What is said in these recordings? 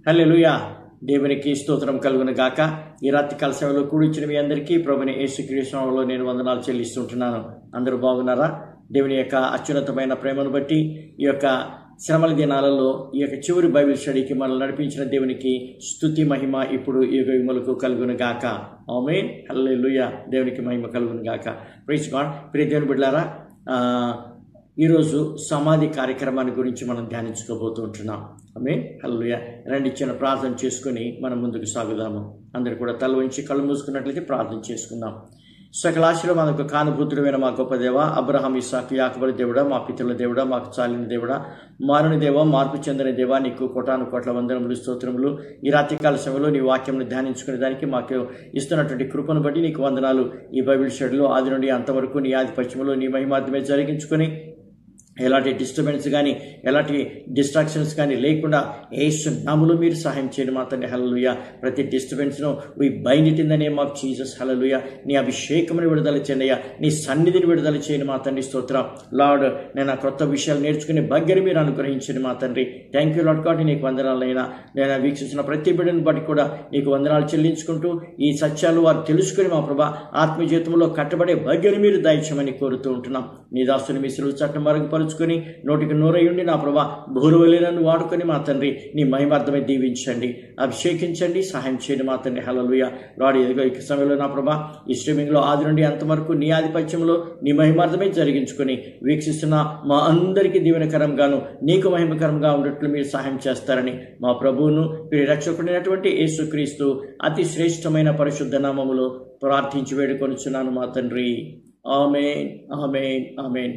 హల్లెలూయా దేవునికి స్తోత్రం కలుగును గాక ఈ రాత్రికాల సేవలో కూడిచ్చిన మీ అందరికీ ప్రభుని యేసుక్రీస్తులో నేను వందనాలు చెల్లిస్తుంటున్నాను అందరూ బాగున్నారా దేవుని యొక్క అత్యున్నతమైన ప్రేమను బట్టి ఈ యొక్క శ్రమల దినాలలో ఈ యొక్క చివరి బైబిల్ స్టడీకి మనల్ని నడిపించిన దేవునికి స్తుతి మహిమ ఇప్పుడు ఈ యుగములకు కలుగును గాక ఆమె హల్లెలూయా దేవునికి మహిమ కలుగును గాక ప్రైజ్ గాడ్ ప్రియ దేవుని బిడ్డారా ఆ, ఈరోజు సమాధి కార్యక్రమాన్ని గురించి మనం ధ్యానించుకోబోతూ ఉంటున్నాం ఆమె హల్లుయ రండి చిన్న ప్రార్థన చేసుకుని మనం ముందుకు సాగుదాము అందరు కూడా తల ఉంచి కళ్ళు మూసుకున్నట్లయితే ప్రార్థన చేసుకుందాం సకలాశలో మనకు కానుభూతుడమైన మా గొప్ప దేవ అబ్రహాం ఇసాకు యాకబడి దేవుడా మా పితృల దేవుడా మాకు చాలిన దేవుడా మారుని దేవ మార్పు చెందిన దేవా నీకు కోటాను కోట్ల వందనములు స్తోత్రములు ఈ రాత్రికాల సమయంలో నీ వాక్యంను ధ్యానించుకునే దానికి మాకు ఇస్తున్నటువంటి కృపను బట్టి నీకు వందనాలు ఈ బైబిల్ షెడ్లో ఆది నుండి అంతవరకు నీ ఆధిపత్యంలో నీ మహిమార్థమే జరిగించుకొని ఎలాంటి డిస్టర్బెన్స్ కానీ ఎలాంటి డిస్ట్రాక్షన్స్ కానీ లేకుండా ఏసు నాములు మీరు సహాయం చేయండి మా తండ్రి హలలుయ ప్రతి డిస్టర్బెన్స్ను we bind it in the name of Jesus hallelujah నీ అభిషేకముని విడుదల చేయండి అయ్యా నీ సన్నిధిని విడుదల చేయండి మా తండ్రి స్తోత్రం లార్డ్ నేను ఆ కొత్త విషయాలు నేర్చుకునే భాగ్యని మీరు అనుగ్రహించండి మా తండ్రి థ్యాంక్ యూ లాడ్ కాబట్టి నీకు వందనాలైనా నేను వీక్షించిన ప్రతి బిడ్డను బట్టి కూడా నీకు వందనాలు చెల్లించుకుంటూ ఈ సత్యాలు వారు తెలుసుకుని మా ప్రభా ఆత్మీయ జీవితంలో కట్టబడే భాగ్యని మీరు దయచేయమని కోరుతూ ఉంటున్నాం నీ దాసుని మీ సులువు చట్టం మరుగుపరుచుకొని నోటికి నూరయ్యుండి నా ప్రభా భూరువలేనన్ను వాడుకొని మా తండ్రి నీ మహిమార్థమే దీవించండి అభిషేకించండి సహాయం చేయండి మా తండ్రి హలలుయ రాడు ఎదుగో ఈ సమయంలో నా ప్రభా ఈ స్ట్రీమింగ్లో ఆది నుండి అంతవరకు నీ ఆధిపత్యంలో నీ మహిమార్థమే జరిగించుకొని వీక్షిస్తున్న మా అందరికీ దీవెనకరంగాను నీకు మహిమకరంగా ఉండట్లు మీరు సహాయం చేస్తారని మా ప్రభువును మీరు రక్షకుడైనటువంటి యేసుక్రీస్తు అతి శ్రేష్టమైన పరిశుద్ధ నామములో ప్రార్థించి వేడుకొనుచున్నాను మా తండ్రి ఆమెన్ ఆమెన్ ఆమెన్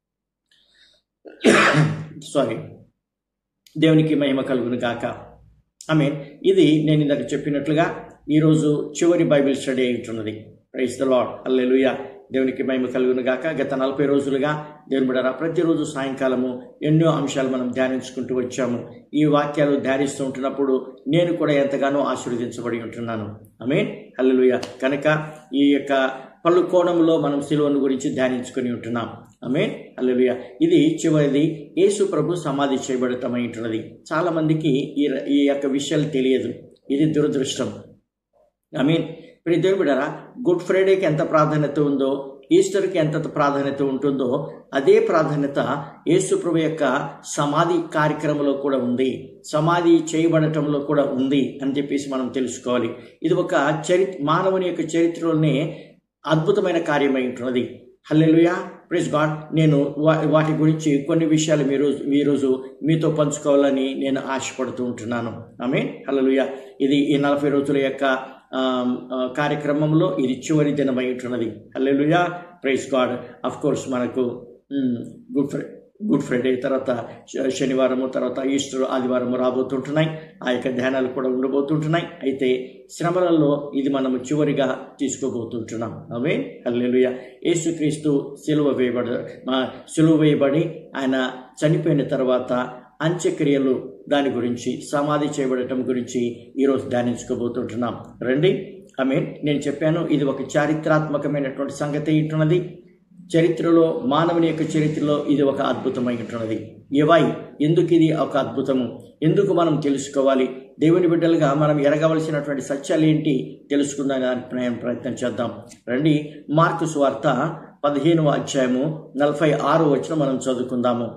సారీ దేవునికి మహిమ కలుగును గాక ఐ మీన్ ఇది నేను ఇందాక చెప్పినట్లుగా ఈరోజు చివరి బైబిల్ స్టడీ అయి ఉంటున్నది ప్రైస్ ద లాడ్ అల్లెలుయ దేవునికి మహిమ కలుగును గాక గత నలభై రోజులుగా దేవుని బిడ్డరా ప్రతిరోజు సాయంకాలము ఎన్నో అంశాలు మనం ధ్యానించుకుంటూ వచ్చాము ఈ వాక్యాలు ధ్యానిస్తూ ఉంటున్నప్పుడు నేను కూడా ఎంతగానో ఆశీర్వదించబడి ఉంటున్నాను ఐ హల్లెలూయ కనుక ఈ యొక్క పలు కోణంలో మనం సిలువను గురించి ధ్యానించుకొని ఉంటున్నాం ఆమె అల్లెలుయ ఇది చివరిది యేసు ప్రభు సమాధి చేయబడటమై ఉంటున్నది చాలా మందికి ఈ ఈ యొక్క విషయాలు తెలియదు ఇది దురదృష్టం ఐ మీన్ ఇప్పుడు దేవుని బిడ్డారా గుడ్ ఫ్రైడేకి ఎంత ప్రాధాన్యత ఉందో ఈస్టర్కి ఎంత ప్రాధాన్యత ఉంటుందో అదే ప్రాధాన్యత యేసు ప్రభు యొక్క సమాధి కార్యక్రమంలో కూడా ఉంది సమాధి చేయబడటంలో కూడా ఉంది అని చెప్పేసి మనం తెలుసుకోవాలి ఇది ఒక చరి మానవుని యొక్క చరిత్రలోనే అద్భుతమైన కార్యమై ఉంటున్నది హల్లెలుయా ప్రెస్ గాడ్ నేను వా- వాటి గురించి కొన్ని విషయాలు మీరు ఈరోజు మీతో పంచుకోవాలని నేను ఆశపడుతూ ఉంటున్నాను ఆమె హల్లెలూయా ఇది ఈ నలభై రోజుల యొక్క ఆమ్, ఆ, కార్యక్రమంలో ఇది చివరి దినమై ఉంటున్నది hallelujah praise God of course మనకు మ్, గుడ్ ఫ్రై గుడ్ ఫ్రైడే తర్వాత శ- శనివారము తర్వాత ఈస్టర్ ఆదివారము రాబోతుంటున్నాయి ఆ యొక్క ధ్యానాలు కూడా ఉండబోతుంటున్నాయి అయితే శ్రమలలో ఇది మనము చివరిగా తీసుకోబోతుంటున్నాం అవే హల్లెలూయ యేసుక్రీస్తు సిలువ వేయబడ మా సిలువ వేయబడి ఆయన చనిపోయిన తర్వాత అంత్యక్రియలు దాని గురించి సమాధి చేయబడటం గురించి ఈరోజు ధ్యానించుకోబోతుంటున్నాం రండి ఐ మీన్ నేను చెప్పాను ఇది ఒక చారిత్రాత్మకమైనటువంటి సంగతి ఇటున్నది చరిత్రలో మానవుని యొక్క చరిత్రలో ఇది ఒక అద్భుతమై ఉంటున్నది ఏవై ఎందుకు ఇది ఒక అద్భుతము ఎందుకు మనం తెలుసుకోవాలి దేవుని బిడ్డలుగా మనం ఎరగవలసినటువంటి సత్యాలు ఏంటి తెలుసుకుందానికి నేను ప్రయత్నం చేద్దాం రండి మార్కు స్వార్త పదిహేనవ అధ్యాయము నలభై ఆరు వచ్చిన మనం చదువుకుందాము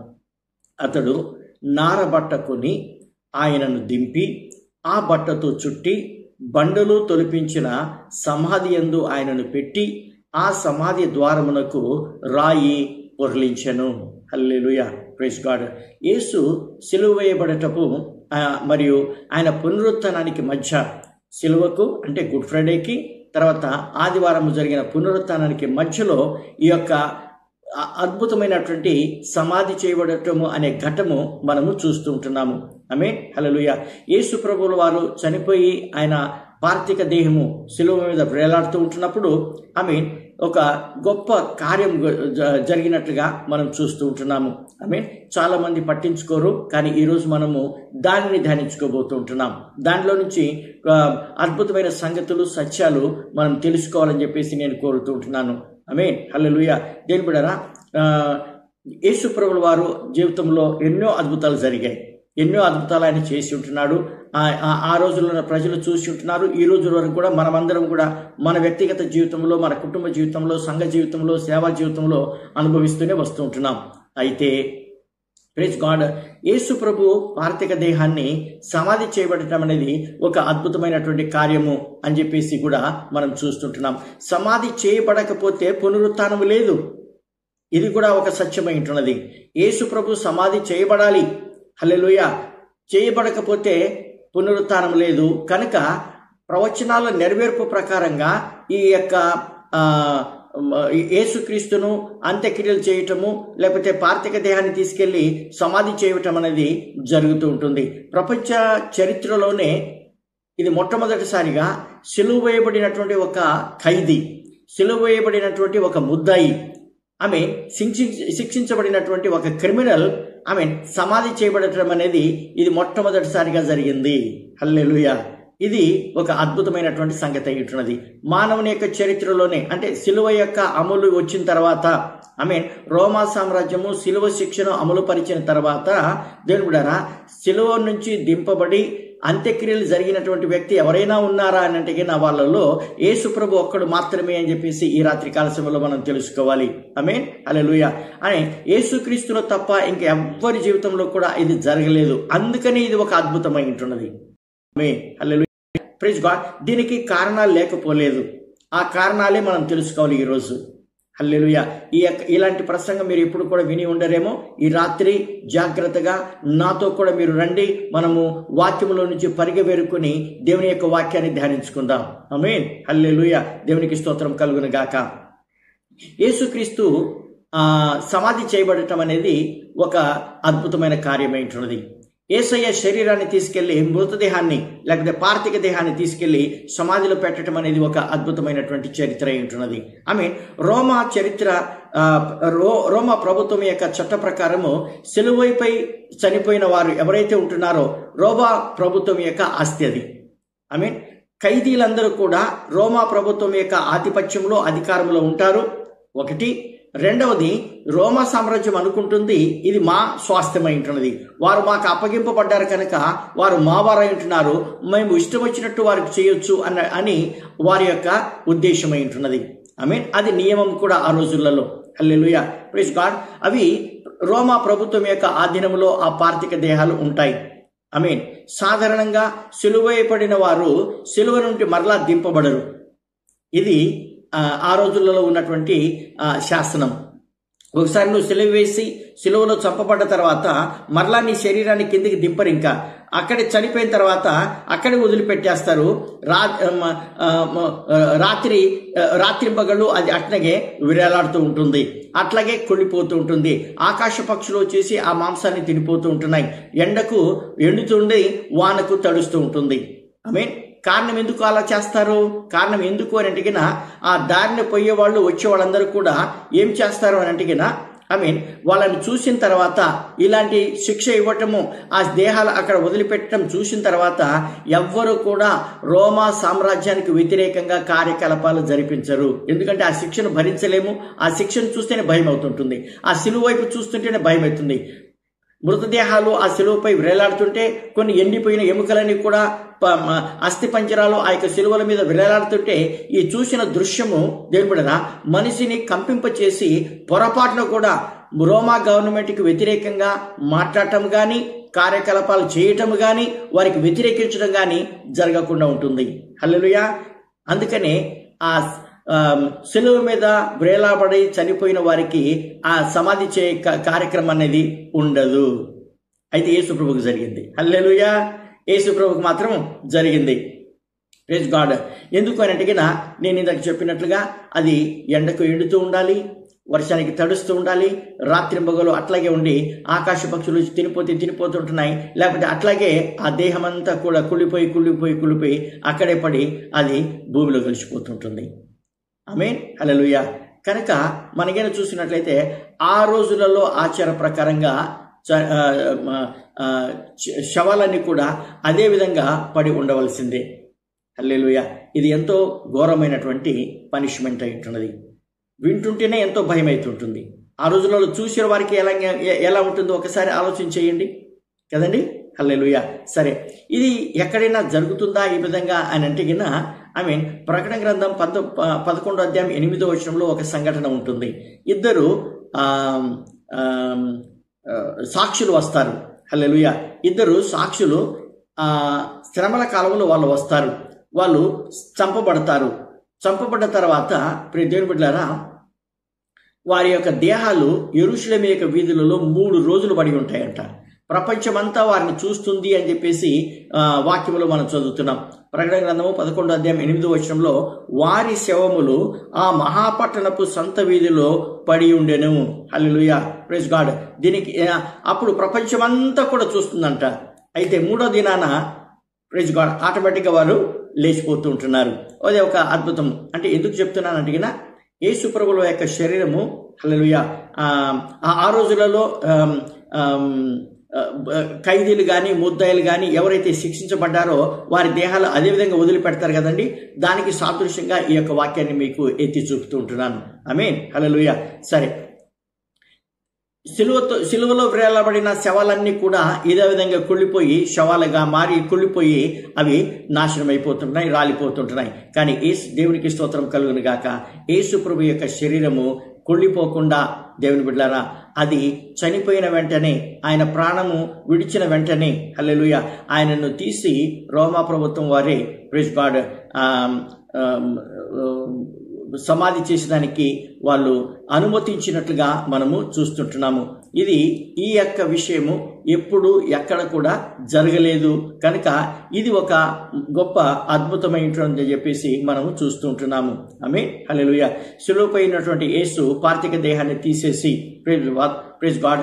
అతడు నార బట్ట కొని ఆయనను దింపి ఆ బట్టతో చుట్టి బండలు తొలిపించిన సమాధి యందు ఆయనను పెట్టి ఆ సమాధి ద్వారమునకు రాయి పొర్లించెను హల్లెలూయా ప్రైస్ గాడ్ యేసు సిలువ వేయబడటపు ఆ, మరియు ఆయన పునరుత్థానానికి మధ్య సిలువకు అంటే గుడ్ ఫ్రైడేకి తర్వాత ఆదివారం జరిగిన పునరుత్థానానికి మధ్యలో ఈ యొక్క అ- అద్భుతమైనటువంటి సమాధి చేయబడటము అనే ఘట్టము మనము చూస్తూ ఉంటున్నాము ఆమె హల్లెలూయా యేసు ప్రభువుల వారు చనిపోయి ఆయన పార్థిక దేహము శిలువ మీద వేలాడుతూ ఉంటున్నప్పుడు ఐ మీన్ ఒక గొప్ప కార్యం జ- జరిగినట్లుగా మనం చూస్తూ ఉంటున్నాము ఐ మీన్ చాలా మంది పట్టించుకోరు కానీ ఈరోజు మనము దానిని ధ్యానించుకోబోతూ ఉంటున్నాం దానిలో నుంచి ఆ, అద్భుతమైన సంగతులు సత్యాలు మనం తెలుసుకోవాలని చెప్పేసి నేను కోరుతూ ఉంటున్నాను ఆమె హల్లెలూయా దేని బిడరా యేసు ప్రభుల వారు జీవితంలో ఎన్నో అద్భుతాలు జరిగాయి ఎన్నో అద్భుతాలు ఆయన చేసి ఉంటున్నాడు ఆ- ఆ- ఆ రోజుల్లో ప్రజలు చూసి ఉంటున్నారు ఈ రోజు వరకు కూడా మనమందరం కూడా మన వ్యక్తిగత జీవితంలో మన కుటుంబ జీవితంలో సంఘ జీవితంలో సేవా జీవితంలో అనుభవిస్తూనే వస్తూ ఉంటున్నాం అయితే ప్రేజ్ గాడ్ యేసు ప్రభు పార్థిక దేహాన్ని సమాధి చేయబడటం అనేది ఒక అద్భుతమైనటువంటి కార్యము అని చెప్పేసి కూడా మనం చూస్తుంటున్నాం సమాధి చేయబడకపోతే పునరుత్థానం లేదు ఇది కూడా ఒక సత్యమై ఉంటున్నది యేసు ప్రభు సమాధి చేయబడాలి హల్లెలూయ చేయబడకపోతే పునరుత్థానం లేదు కనుక ప్రవచనాల నెరవేర్పు ప్రకారంగా ఈ యొక్క ఆ, యేసుక్రీస్తును అంత్యక్రియలు చేయటము లేకపోతే పార్థిక దేహాన్ని తీసుకెళ్లి సమాధి చేయటం అనేది జరుగుతూ ఉంటుంది ప్రపంచ చరిత్రలోనే ఇది మొట్టమొదటిసారిగా సిలువ వేయబడినటువంటి ఒక ఖైదీ సిలువ వేయబడినటువంటి ఒక ముద్దాయి ఆమె శిక్షి శిక్షించబడినటువంటి ఒక క్రిమినల్ ఆమె సమాధి చేయబడటం అనేది ఇది మొట్టమొదటిసారిగా జరిగింది హల్లెలూయా ఇది ఒక అద్భుతమైనటువంటి సంగతి అయి ఉంటున్నది మానవుని యొక్క చరిత్రలోనే అంటే సిలువ యొక్క అమలు వచ్చిన తర్వాత ఐ మీన్ రోమా సామ్రాజ్యము సిలువ శిక్షను అమలు పరిచిన తర్వాత దేవుని బిడ్డారా సిలువ నుంచి దింపబడి అంత్యక్రియలు జరిగినటువంటి వ్యక్తి ఎవరైనా ఉన్నారా అని అంటే నా వాళ్ళలో యేసు ప్రభు ఒక్కడు మాత్రమే అని చెప్పేసి ఈ రాత్రి కాల సమయంలో మనం తెలుసుకోవాలి ఆమె అలెలుయ అని యేసుక్రీస్తులో తప్ప ఇంక ఎవ్వరి జీవితంలో కూడా ఇది జరగలేదు అందుకని ఇది ఒక అద్భుతమై ఉంటున్నది ఆమె హల్లెలూయా ప్రైజ్ గాడ్ దీనికి కారణాలు లేకపోలేదు ఆ కారణాలే మనం తెలుసుకోవాలి ఈరోజు హల్లెలూయా ఈ యొక్క ఇలాంటి ప్రసంగం మీరు ఎప్పుడు కూడా విని ఉండరేమో ఈ రాత్రి జాగ్రత్తగా నాతో కూడా మీరు రండి మనము వాక్యములో నుంచి పరిగెవేరుకుని దేవుని యొక్క వాక్యాన్ని ధ్యానించుకుందాం ఆమేన్ హల్లెలూయా దేవునికి స్తోత్రం కలుగును గాక యేసుక్రీస్తు ఆ, సమాధి చేయబడటం అనేది ఒక అద్భుతమైన కార్యమైంటున్నది ఏసయ్య శరీరాన్ని తీసుకెళ్లి మృతదేహాన్ని లేకపోతే పార్థిక దేహాన్ని తీసుకెళ్లి సమాధిలో పెట్టడం అనేది ఒక అద్భుతమైనటువంటి చరిత్ర అయి ఉంటున్నది ఆమె రోమా చరిత్ర ఆ, రో రోమా ప్రభుత్వం యొక్క చట్ట ప్రకారము సిలువైపై చనిపోయిన వారు ఎవరైతే ఉంటున్నారో రోమా ప్రభుత్వం యొక్క ఆస్తి అది ఐ మీన్ ఖైదీలందరూ కూడా రోమా ప్రభుత్వం యొక్క ఆధిపత్యంలో అధికారంలో ఉంటారు ఒకటి రెండవది రోమా సామ్రాజ్యం అనుకుంటుంది ఇది మా స్వాస్థ్యమై ఉంటున్నది వారు మాకు అప్పగింపబడ్డారు కనుక వారు మా వారై ఉంటున్నారు మేము ఇష్టం వచ్చినట్టు వారికి చేయొచ్చు అన్న అని వారి యొక్క ఉద్దేశమై ఉంటున్నది ఐ మీన్ అది నియమం కూడా ఆ రోజులలో హల్లెలూయా ప్లీజ్ గాడ్ అవి రోమా ప్రభుత్వం యొక్క ఆధీనంలో ఆ పార్థిక దేహాలు ఉంటాయి ఐ మీన్ సాధారణంగా సిలువైపడిన వారు సిలువ నుండి మరలా దింపబడరు ఇది ఆ, ఆ రోజులలో ఉన్నటువంటి ఆ, శాసనం ఒకసారి నువ్వు సిలువ వేసి సిలువలో చంపబడ్డ తర్వాత మరలా నీ శరీరాన్ని కిందికి దింపరు ఇంకా అక్కడే చనిపోయిన తర్వాత అక్కడే వదిలిపెట్టేస్తారు రా మ- ఆ, మ- ఆ, రాత్రి ఆ, రాత్రి పగళ్ళు అది అట్లాగే విరేలాడుతూ ఉంటుంది అట్లాగే కుళ్ళిపోతూ ఉంటుంది ఆకాశ పక్షులు వచ్చేసి ఆ మాంసాన్ని తినిపోతూ ఉంటున్నాయి ఎండకు ఎండుతుండి వానకు తడుస్తూ ఉంటుంది ఐ మీన్ కారణం ఎందుకు అలా చేస్తారు కారణం ఎందుకు అని అంటిగిన ఆ దారిని పోయే వాళ్ళు వచ్చే వాళ్ళందరూ కూడా ఏం చేస్తారు అని అంటిగిన ఐ మీన్ వాళ్ళని చూసిన తర్వాత ఇలాంటి శిక్ష ఇవ్వటము ఆ దేహాలు అక్కడ వదిలిపెట్టడం చూసిన తర్వాత ఎవ్వరు కూడా రోమా సామ్రాజ్యానికి వ్యతిరేకంగా కార్యకలాపాలు జరిపించరు ఎందుకంటే ఆ శిక్షను భరించలేము ఆ శిక్షను చూస్తేనే భయం అవుతుంటుంది ఆ సిలువ వైపు చూస్తుంటేనే భయం అవుతుంది మృతదేహాలు ఆ శిలువపై వేలాడుతుంటే కొన్ని ఎండిపోయిన ఎముకలని కూడా ప- మ- అస్థి పంజరాలు ఆ యొక్క శిలువల మీద వేలాడుతుంటే ఈ చూసిన దృశ్యము దేవుడిన మనిషిని కంపింపచేసి పొరపాటున కూడా రోమా గవర్నమెంట్కి వ్యతిరేకంగా మాట్లాడటం కానీ కార్యకలాపాలు చేయటం కానీ వారికి వ్యతిరేకించడం కానీ జరగకుండా ఉంటుంది హల్లెలూయా అందుకనే ఆ ఆ, సెలువ మీద వ్రేలాబడి చనిపోయిన వారికి ఆ సమాధి చే క- కార్యక్రమం అనేది ఉండదు అయితే యేసు ప్రభుకు జరిగింది హల్లెలూయా యేసు ప్రభుకు మాత్రం జరిగింది ప్రేజ్ గాడ్ ఎందుకు అని అడిగినా నేను ఇందాక చెప్పినట్లుగా అది ఎండకు ఎండుతూ ఉండాలి వర్షానికి తడుస్తూ ఉండాలి రాత్రి మొగలు అట్లాగే ఉండి ఆకాశ పక్షులు తినిపోతే తినిపోతుంటున్నాయి లేకపోతే అట్లాగే ఆ దేహం అంతా కూడా కుళ్ళిపోయి కుళ్ళిపోయి కుళ్ళిపోయి అక్కడే పడి అది భూమిలో కలిసిపోతుంటుంది ఆమె హల్లెలూయా కనుక మనకైనా చూసినట్లయితే ఆ రోజులలో ఆచార ప్రకారంగా చ- ఆ, ఆ, శ- శవాలన్నీ కూడా అదే విధంగా పడి ఉండవలసిందే హల్లెలూయా ఇది ఎంతో ఘోరమైనటువంటి పనిష్మెంట్ అయి ఉంటున్నది వింటుంటేనే ఎంతో భయం అవుతుంటుంది ఆ రోజులలో చూసిన వారికి ఎలా ఎలా ఉంటుందో ఒకసారి ఆలోచన చేయండి కదండి హల్లెలూయా సరే ఇది ఎక్కడైనా జరుగుతుందా ఈ విధంగా అని అంటే గిన ఐ మీన్ ప్రకటన గ్రంథం పంత పదకొండో అధ్యాయం ఎనిమిదో వచనంలో ఒక సంఘటన ఉంటుంది ఇద్దరు ఆమ్, ఆమ్, ఆ, సాక్షులు వస్తారు హల్లెలూయా ఇద్దరు సాక్షులు ఆ, శ్రమల కాలంలో వాళ్ళు వస్తారు వాళ్ళు చంపబడతారు చంపబడ్డ తర్వాత ప్రియ దేవుని బిడ్డలారా వారి యొక్క దేహాలు ఎరుషులేం యొక్క వీధులలో మూడు రోజులు పడి ఉంటాయంట ప్రపంచమంతా వారిని చూస్తుంది అని చెప్పేసి ఆ, వాక్యములో మనం చదువుతున్నాం ప్రకటన గ్రంథము పదకొండో అధ్యాయం ఎనిమిదో వచనంలో వారి శవములు ఆ మహాపట్టణపు సంత వీధిలో పడి ఉండెను హల్లెలూయా ప్రైజ్ గాడ్ దీనికి ఆ, అప్పుడు ప్రపంచమంతా కూడా చూస్తుందంట అయితే మూడో దినాన ప్రైజ్ గాడ్ ఆటోమేటిక్గా వారు లేచిపోతూ ఉంటున్నారు అదే ఒక అద్భుతం అంటే ఎందుకు చెప్తున్నాను అంటే యేసు ప్రభుల యొక్క శరీరము హల్లెలూయా ఆ ఆ రోజులలో ఆమ్, ఆమ్, ఆ, బ- ఖైదీలు కానీ ముద్దాయిలు కానీ ఎవరైతే శిక్షించబడ్డారో వారి దేహాలు అదే విధంగా వదిలిపెడతారు కదండి దానికి సాదృశ్యంగా ఈ యొక్క వాక్యాన్ని మీకు ఎత్తి చూపుతూ ఉంటున్నాను ఆమె హల్లెలూయా సరే సిలువతో సిలువలో వేలాబడిన శవాలన్నీ కూడా ఇదే విధంగా కుళ్ళిపోయి శవాలుగా మారి కుళ్ళిపోయి అవి నాశనం అయిపోతుంటున్నాయి రాలిపోతుంటున్నాయి కానీ ఏసు దేవునికి స్తోత్రం కలుగును గాక యేసు ప్రభు యొక్క శరీరము కుళ్ళిపోకుండా దేవుని బిడ్డారా అది చనిపోయిన వెంటనే ఆయన ప్రాణము విడిచిన వెంటనే హల్లెలూయ ఆయనను తీసి రోమా ప్రభుత్వం వారే ప్రెస్ గాడ్ సమాధి చేసడానికి వాళ్ళు అనుమతించినట్లుగా మనము చూస్తుంటున్నాము ఇది ఈ యొక్క విషయము ఎప్పుడు ఎక్కడ కూడా జరగలేదు కనుక ఇది ఒక గొప్ప అద్భుతమైనటువంటి చెప్పేసి మనము చూస్తుంటున్నాము ఆమె హల్లెలూయ సులువుపోయినటువంటి యేసు పార్థిక దేహాన్ని తీసేసి ప్రేజ్ గాడ్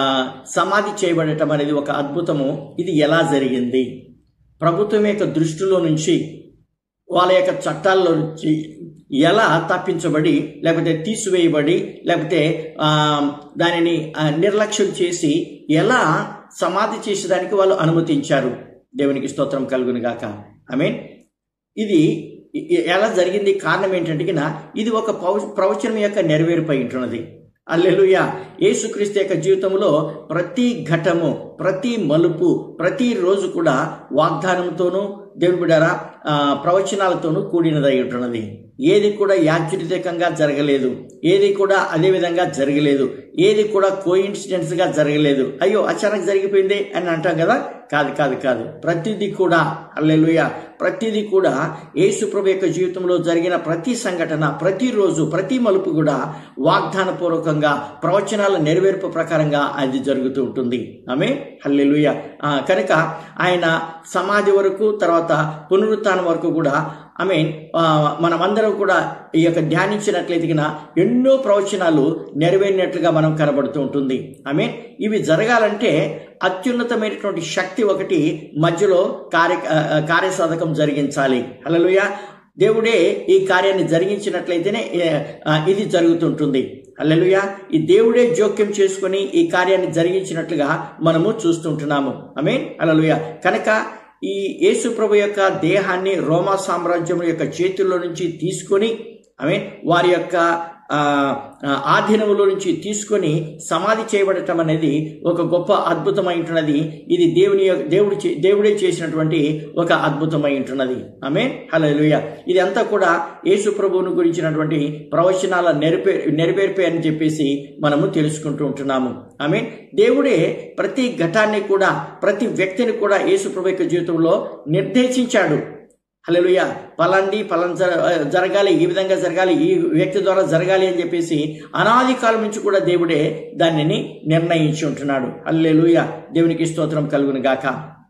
సమాధి చేయబడటం అనేది ఒక అద్భుతము ఇది ఎలా జరిగింది ప్రభుత్వం యొక్క దృష్టిలో నుంచి వాళ్ళ యొక్క చట్టాల్లో నుంచి ఎలా తప్పించబడి లేకపోతే తీసివేయబడి లేకపోతే ఆ, దానిని ఆ, నిర్లక్ష్యం చేసి ఎలా సమాధి చేసేదానికి వాళ్ళు అనుమతించారు దేవునికి స్తోత్రం కలుగును గాక ఐ మీన్ ఇది ఇ- ఎలా జరిగింది కారణం ఏంటంటే గిన ఇది ఒక పౌ- ప్రవచనం యొక్క నెరవేరిపోయి ఉంటున్నది అల్లెలుయ యేసుక్రీస్తు యొక్క జీవితంలో ప్రతి ఘటము ప్రతి మలుపు ప్రతి రోజు కూడా వాగ్దానంతోనూ దేవుని బిడ్డారా ఆ, ప్రవచనాలతోనూ కూడినదై ఉంటున్నది ఏది కూడా యాదృతికంగా జరగలేదు ఏది కూడా అదే విధంగా జరగలేదు ఏది కూడా కోయిన్సిడెన్స్ గా జరగలేదు అయ్యో అచానక్ జరిగిపోయింది అని అంటాం కదా కాదు కాదు కాదు ప్రతిదీ కూడా అల్లెలుయ ప్రతిదీ కూడా యేసు ప్రభు యొక్క జీవితంలో జరిగిన ప్రతి సంఘటన ప్రతిరోజు ప్రతి మలుపు కూడా వాగ్దాన పూర్వకంగా ప్రవచనాల నెరవేర్పు ప్రకారంగా అది జరుగుతూ ఉంటుంది ఆమె హల్లెలుయ కనుక ఆయన సమాధి వరకు తర్వాత పునరుత్థానం వరకు కూడా ఐ మీన్ మనమందరం కూడా ఈ యొక్క ధ్యానించినట్లయితే గిన ఎన్నో ప్రవచనాలు నెరవేరినట్లుగా మనం కనబడుతూ ఉంటుంది ఐ మీన్ ఇవి జరగాలంటే అత్యున్నతమైనటువంటి శక్తి ఒకటి మధ్యలో కార్య ఆ, ఆ, కార్యసాధకం జరిగించాలి హల్లెలూయా దేవుడే ఈ కార్యాన్ని జరిగించినట్లయితేనే ఏ, ఆ, ఇది జరుగుతుంటుంది హల్లెలూయా ఈ దేవుడే జోక్యం చేసుకొని ఈ కార్యాన్ని జరిగించినట్లుగా మనము చూస్తుంటున్నాము ఐ మీన్ హల్లెలూయా కనుక ఈ యేసు ప్రభు యొక్క దేహాన్ని రోమా సామ్రాజ్యం యొక్క చేతుల్లో నుంచి తీసుకొని ఐ మీన్ వారి యొక్క ఆ, ఆ, ఆధీనములో నుంచి తీసుకొని సమాధి చేయబడటం అనేది ఒక గొప్ప అద్భుతమై ఉంటున్నది ఇది దేవుని యొక్క- దేవుడు చే- దేవుడే చేసినటువంటి ఒక అద్భుతమై ఉంటున్నది ఆమె హల్లెలూయా ఇది అంతా కూడా యేసు ప్రభువును గురించినటువంటి ప్రవచనాల నెరవే నెరవేర్పే అని చెప్పేసి మనము తెలుసుకుంటూ ఉంటున్నాము ఆమె దేవుడే ప్రతి ఘటాన్ని కూడా ప్రతి వ్యక్తిని కూడా యేసు ప్రభు యొక్క జీవితంలో నిర్దేశించాడు హల్లెలూయా పలాంది పలాన్ జర- జరగాలి ఈ విధంగా జరగాలి ఈ వ్యక్తి ద్వారా జరగాలి అని చెప్పేసి అనాది కాలం నుంచి కూడా దేవుడే దానిని నిర్ణయించి ఉంటున్నాడు హల్లెలూయా దేవునికి స్తోత్రం కలుగును గాక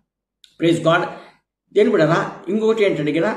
ప్రేజ్ గాడ్ దేని బిడరా ఇంకొకటి ఏంటంటే కదా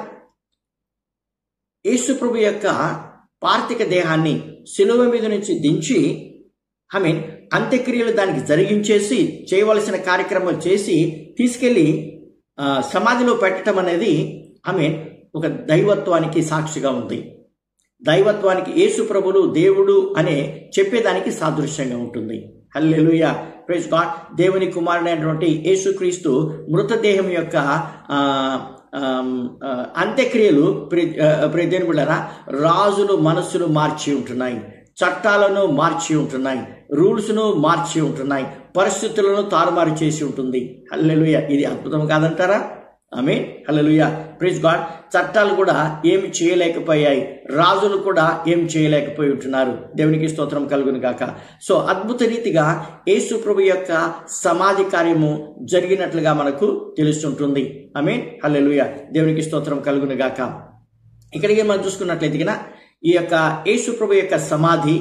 యేసు ప్రభు యొక్క పార్థిక దేహాన్ని శిలువ మీద నుంచి దించి ఐ మీన్ అంత్యక్రియలు దానికి జరిగించేసి చేయవలసిన కార్యక్రమాలు చేసి తీసుకెళ్లి ఆ, సమాధిలో పెట్టడం అనేది ఐ మీన్ ఒక దైవత్వానికి సాక్షిగా ఉంది దైవత్వానికి యేసు ప్రభులు దేవుడు అనే చెప్పేదానికి సాదృశ్యంగా ఉంటుంది హల్లెలూయా ప్రైజ్ గాడ్ దేవుని కుమారుడైనటువంటి యేసుక్రీస్తు మృతదేహం యొక్క ఆ, ఆమ్, ఆ, అంత్యక్రియలు ప్రి- ఆ, ప్రియ దేవుని బిడ్డలారా, రాజులు మనస్సును మార్చి ఉంటున్నాయి చట్టాలను మార్చి ఉంటున్నాయి రూల్స్ను మార్చి ఉంటున్నాయి పరిస్థితులను తారుమారు చేసి ఉంటుంది హల్లెలూయ ఇది అద్భుతం కాదంటారా ఆమె హల్లెలూయ ప్లీజ్ గాడ్ చట్టాలు కూడా ఏమి చేయలేకపోయాయి రాజులు కూడా ఏం చేయలేకపోయి ఉంటున్నారు దేవునికి స్తోత్రం కలుగును గాక సో అద్భుత రీతిగా యేసు ప్రభు యొక్క సమాధి కార్యము జరిగినట్లుగా మనకు తెలుస్తుంటుంది ఆమె హల్లెలూయ దేవునికి స్తోత్రం కలుగును గాక ఇక్కడికి మనం చూసుకున్నట్లయితే గిన ఈ యొక్క యేసు ప్రభు యొక్క సమాధి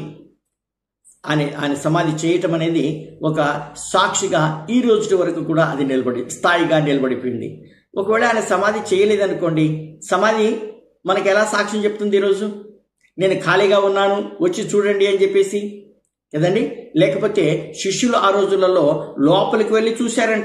ఆయన ఆయన సమాధి చేయటం అనేది ఒక సాక్షిగా ఈ రోజు వరకు కూడా అది నిలబడి స్థాయిగా నిలబడిపోయింది ఒకవేళ ఆయన సమాధి చేయలేదనుకోండి సమాధి మనకి ఎలా సాక్ష్యం చెప్తుంది ఈరోజు నేను ఖాళీగా ఉన్నాను వచ్చి చూడండి అని చెప్పేసి కదండి లేకపోతే శిష్యులు ఆ రోజులలో లోపలికి వెళ్ళి చూశారంట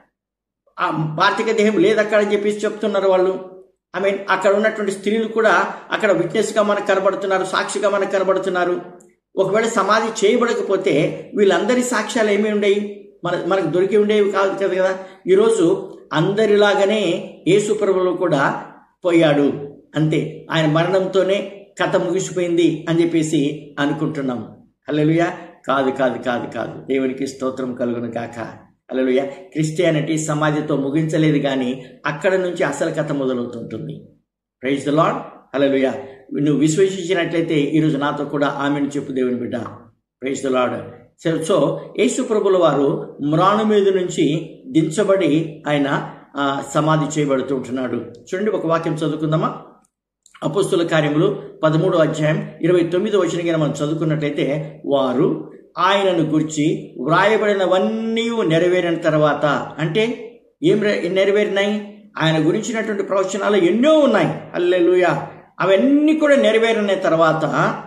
ఆ పార్థిక దేహం లేదు అక్కడ అని చెప్పేసి చెప్తున్నారు వాళ్ళు ఐ మీన్ అక్కడ ఉన్నటువంటి స్త్రీలు కూడా అక్కడ విట్నెస్గా మనకు కనబడుతున్నారు సాక్షిగా మనకు కనబడుతున్నారు ఒకవేళ సమాధి చేయబడకపోతే వీళ్ళందరి సాక్ష్యాలు ఏమి ఉండేవి మన మనకు దొరికి ఉండేవి కాదు కదా కదా ఈరోజు అందరిలాగానే యేసు ప్రభువు కూడా పోయాడు అంతే ఆయన మరణంతోనే కథ ముగిసిపోయింది అని చెప్పేసి అనుకుంటున్నాం హల్లెలూయా కాదు కాదు కాదు కాదు దేవునికి స్తోత్రం కలుగును కాక హల్లెలూయా క్రిస్టియానిటీ సమాధితో ముగించలేదు కానీ అక్కడ నుంచి అసలు కథ మొదలవుతుంటుంది ప్రైజ్ ద లాడ్ హల్లెలూయా నువ్వు విశ్వసించినట్లయితే ఈరోజు నాతో కూడా ఆమెను చెప్పు దేవుని బిడ్డ ప్రైజ్ ద లాడ్ సో యేసు ప్రభుల వారు మ్రాను మీద నుంచి దించబడి ఆయన ఆ, సమాధి చేయబడుతూ ఉంటున్నాడు చూడండి ఒక వాక్యం చదువుకుందామా అపోస్తుల కార్యములు పదమూడో అధ్యాయం ఇరవై తొమ్మిదో వచ్చిన మనం చదువుకున్నట్లయితే వారు ఆయనను గుర్చి వ్రాయబడినవన్నీ నెరవేరిన తర్వాత అంటే ఏం రె- నెరవేరినాయి ఆయన గురించినటువంటి ప్రవచనాలు ఎన్నో ఉన్నాయి అల్లెలుయ అవన్నీ కూడా నెరవేరిన తర్వాత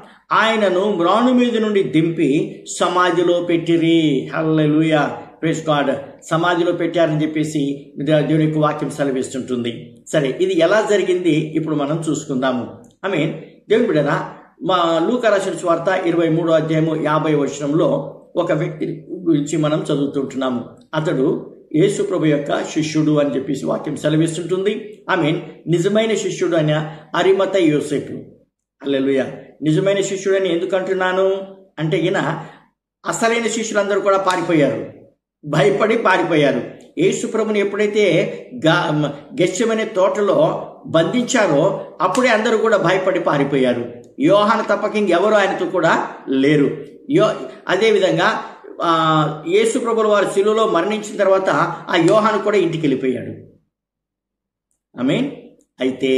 ఆయనను మ్రాను మీద నుండి దింపి సమాధిలో పెట్టిరి హల్లెలూయ ప్రేస్ గాడ్ సమాధిలో పెట్టారని చెప్పేసి దే- దేవుని యొక్క వాక్యం సెలవిస్తుంటుంది సరే ఇది ఎలా జరిగింది ఇప్పుడు మనం చూసుకుందాము ఐ మీన్ దేవుని బిడ్డరా మా లూకా రాసిన స్వార్త ఇరవై మూడో అధ్యాయము యాభై వచనంలో ఒక వ్యక్తి గురించి మనం చదువుతుంటున్నాము అతడు యేసు ప్రభు యొక్క శిష్యుడు అని చెప్పేసి వాక్యం సెలవిస్తుంటుంది ఐ మీన్ నిజమైన శిష్యుడు అయిన అరిమత యోసేపు అల్లెలుయ నిజమైన శిష్యుడని ఎందుకు అంటున్నాను అంటే ఈయన అసలైన శిష్యులందరూ కూడా పారిపోయారు భయపడి పారిపోయారు యేసు ప్రభుని ఎప్పుడైతే గా గెచ్చమనే తోటలో బంధించారో అప్పుడే అందరూ కూడా భయపడి పారిపోయారు యోహాను తప్పక ఇంకెవరు ఆయనతో కూడా లేరు యో అదేవిధంగా ఆ, యేసు ప్రభుల వారు శిలువలో మరణించిన తర్వాత ఆ యోహాను కూడా ఇంటికి వెళ్ళిపోయాడు ఐ మీన్ అయితే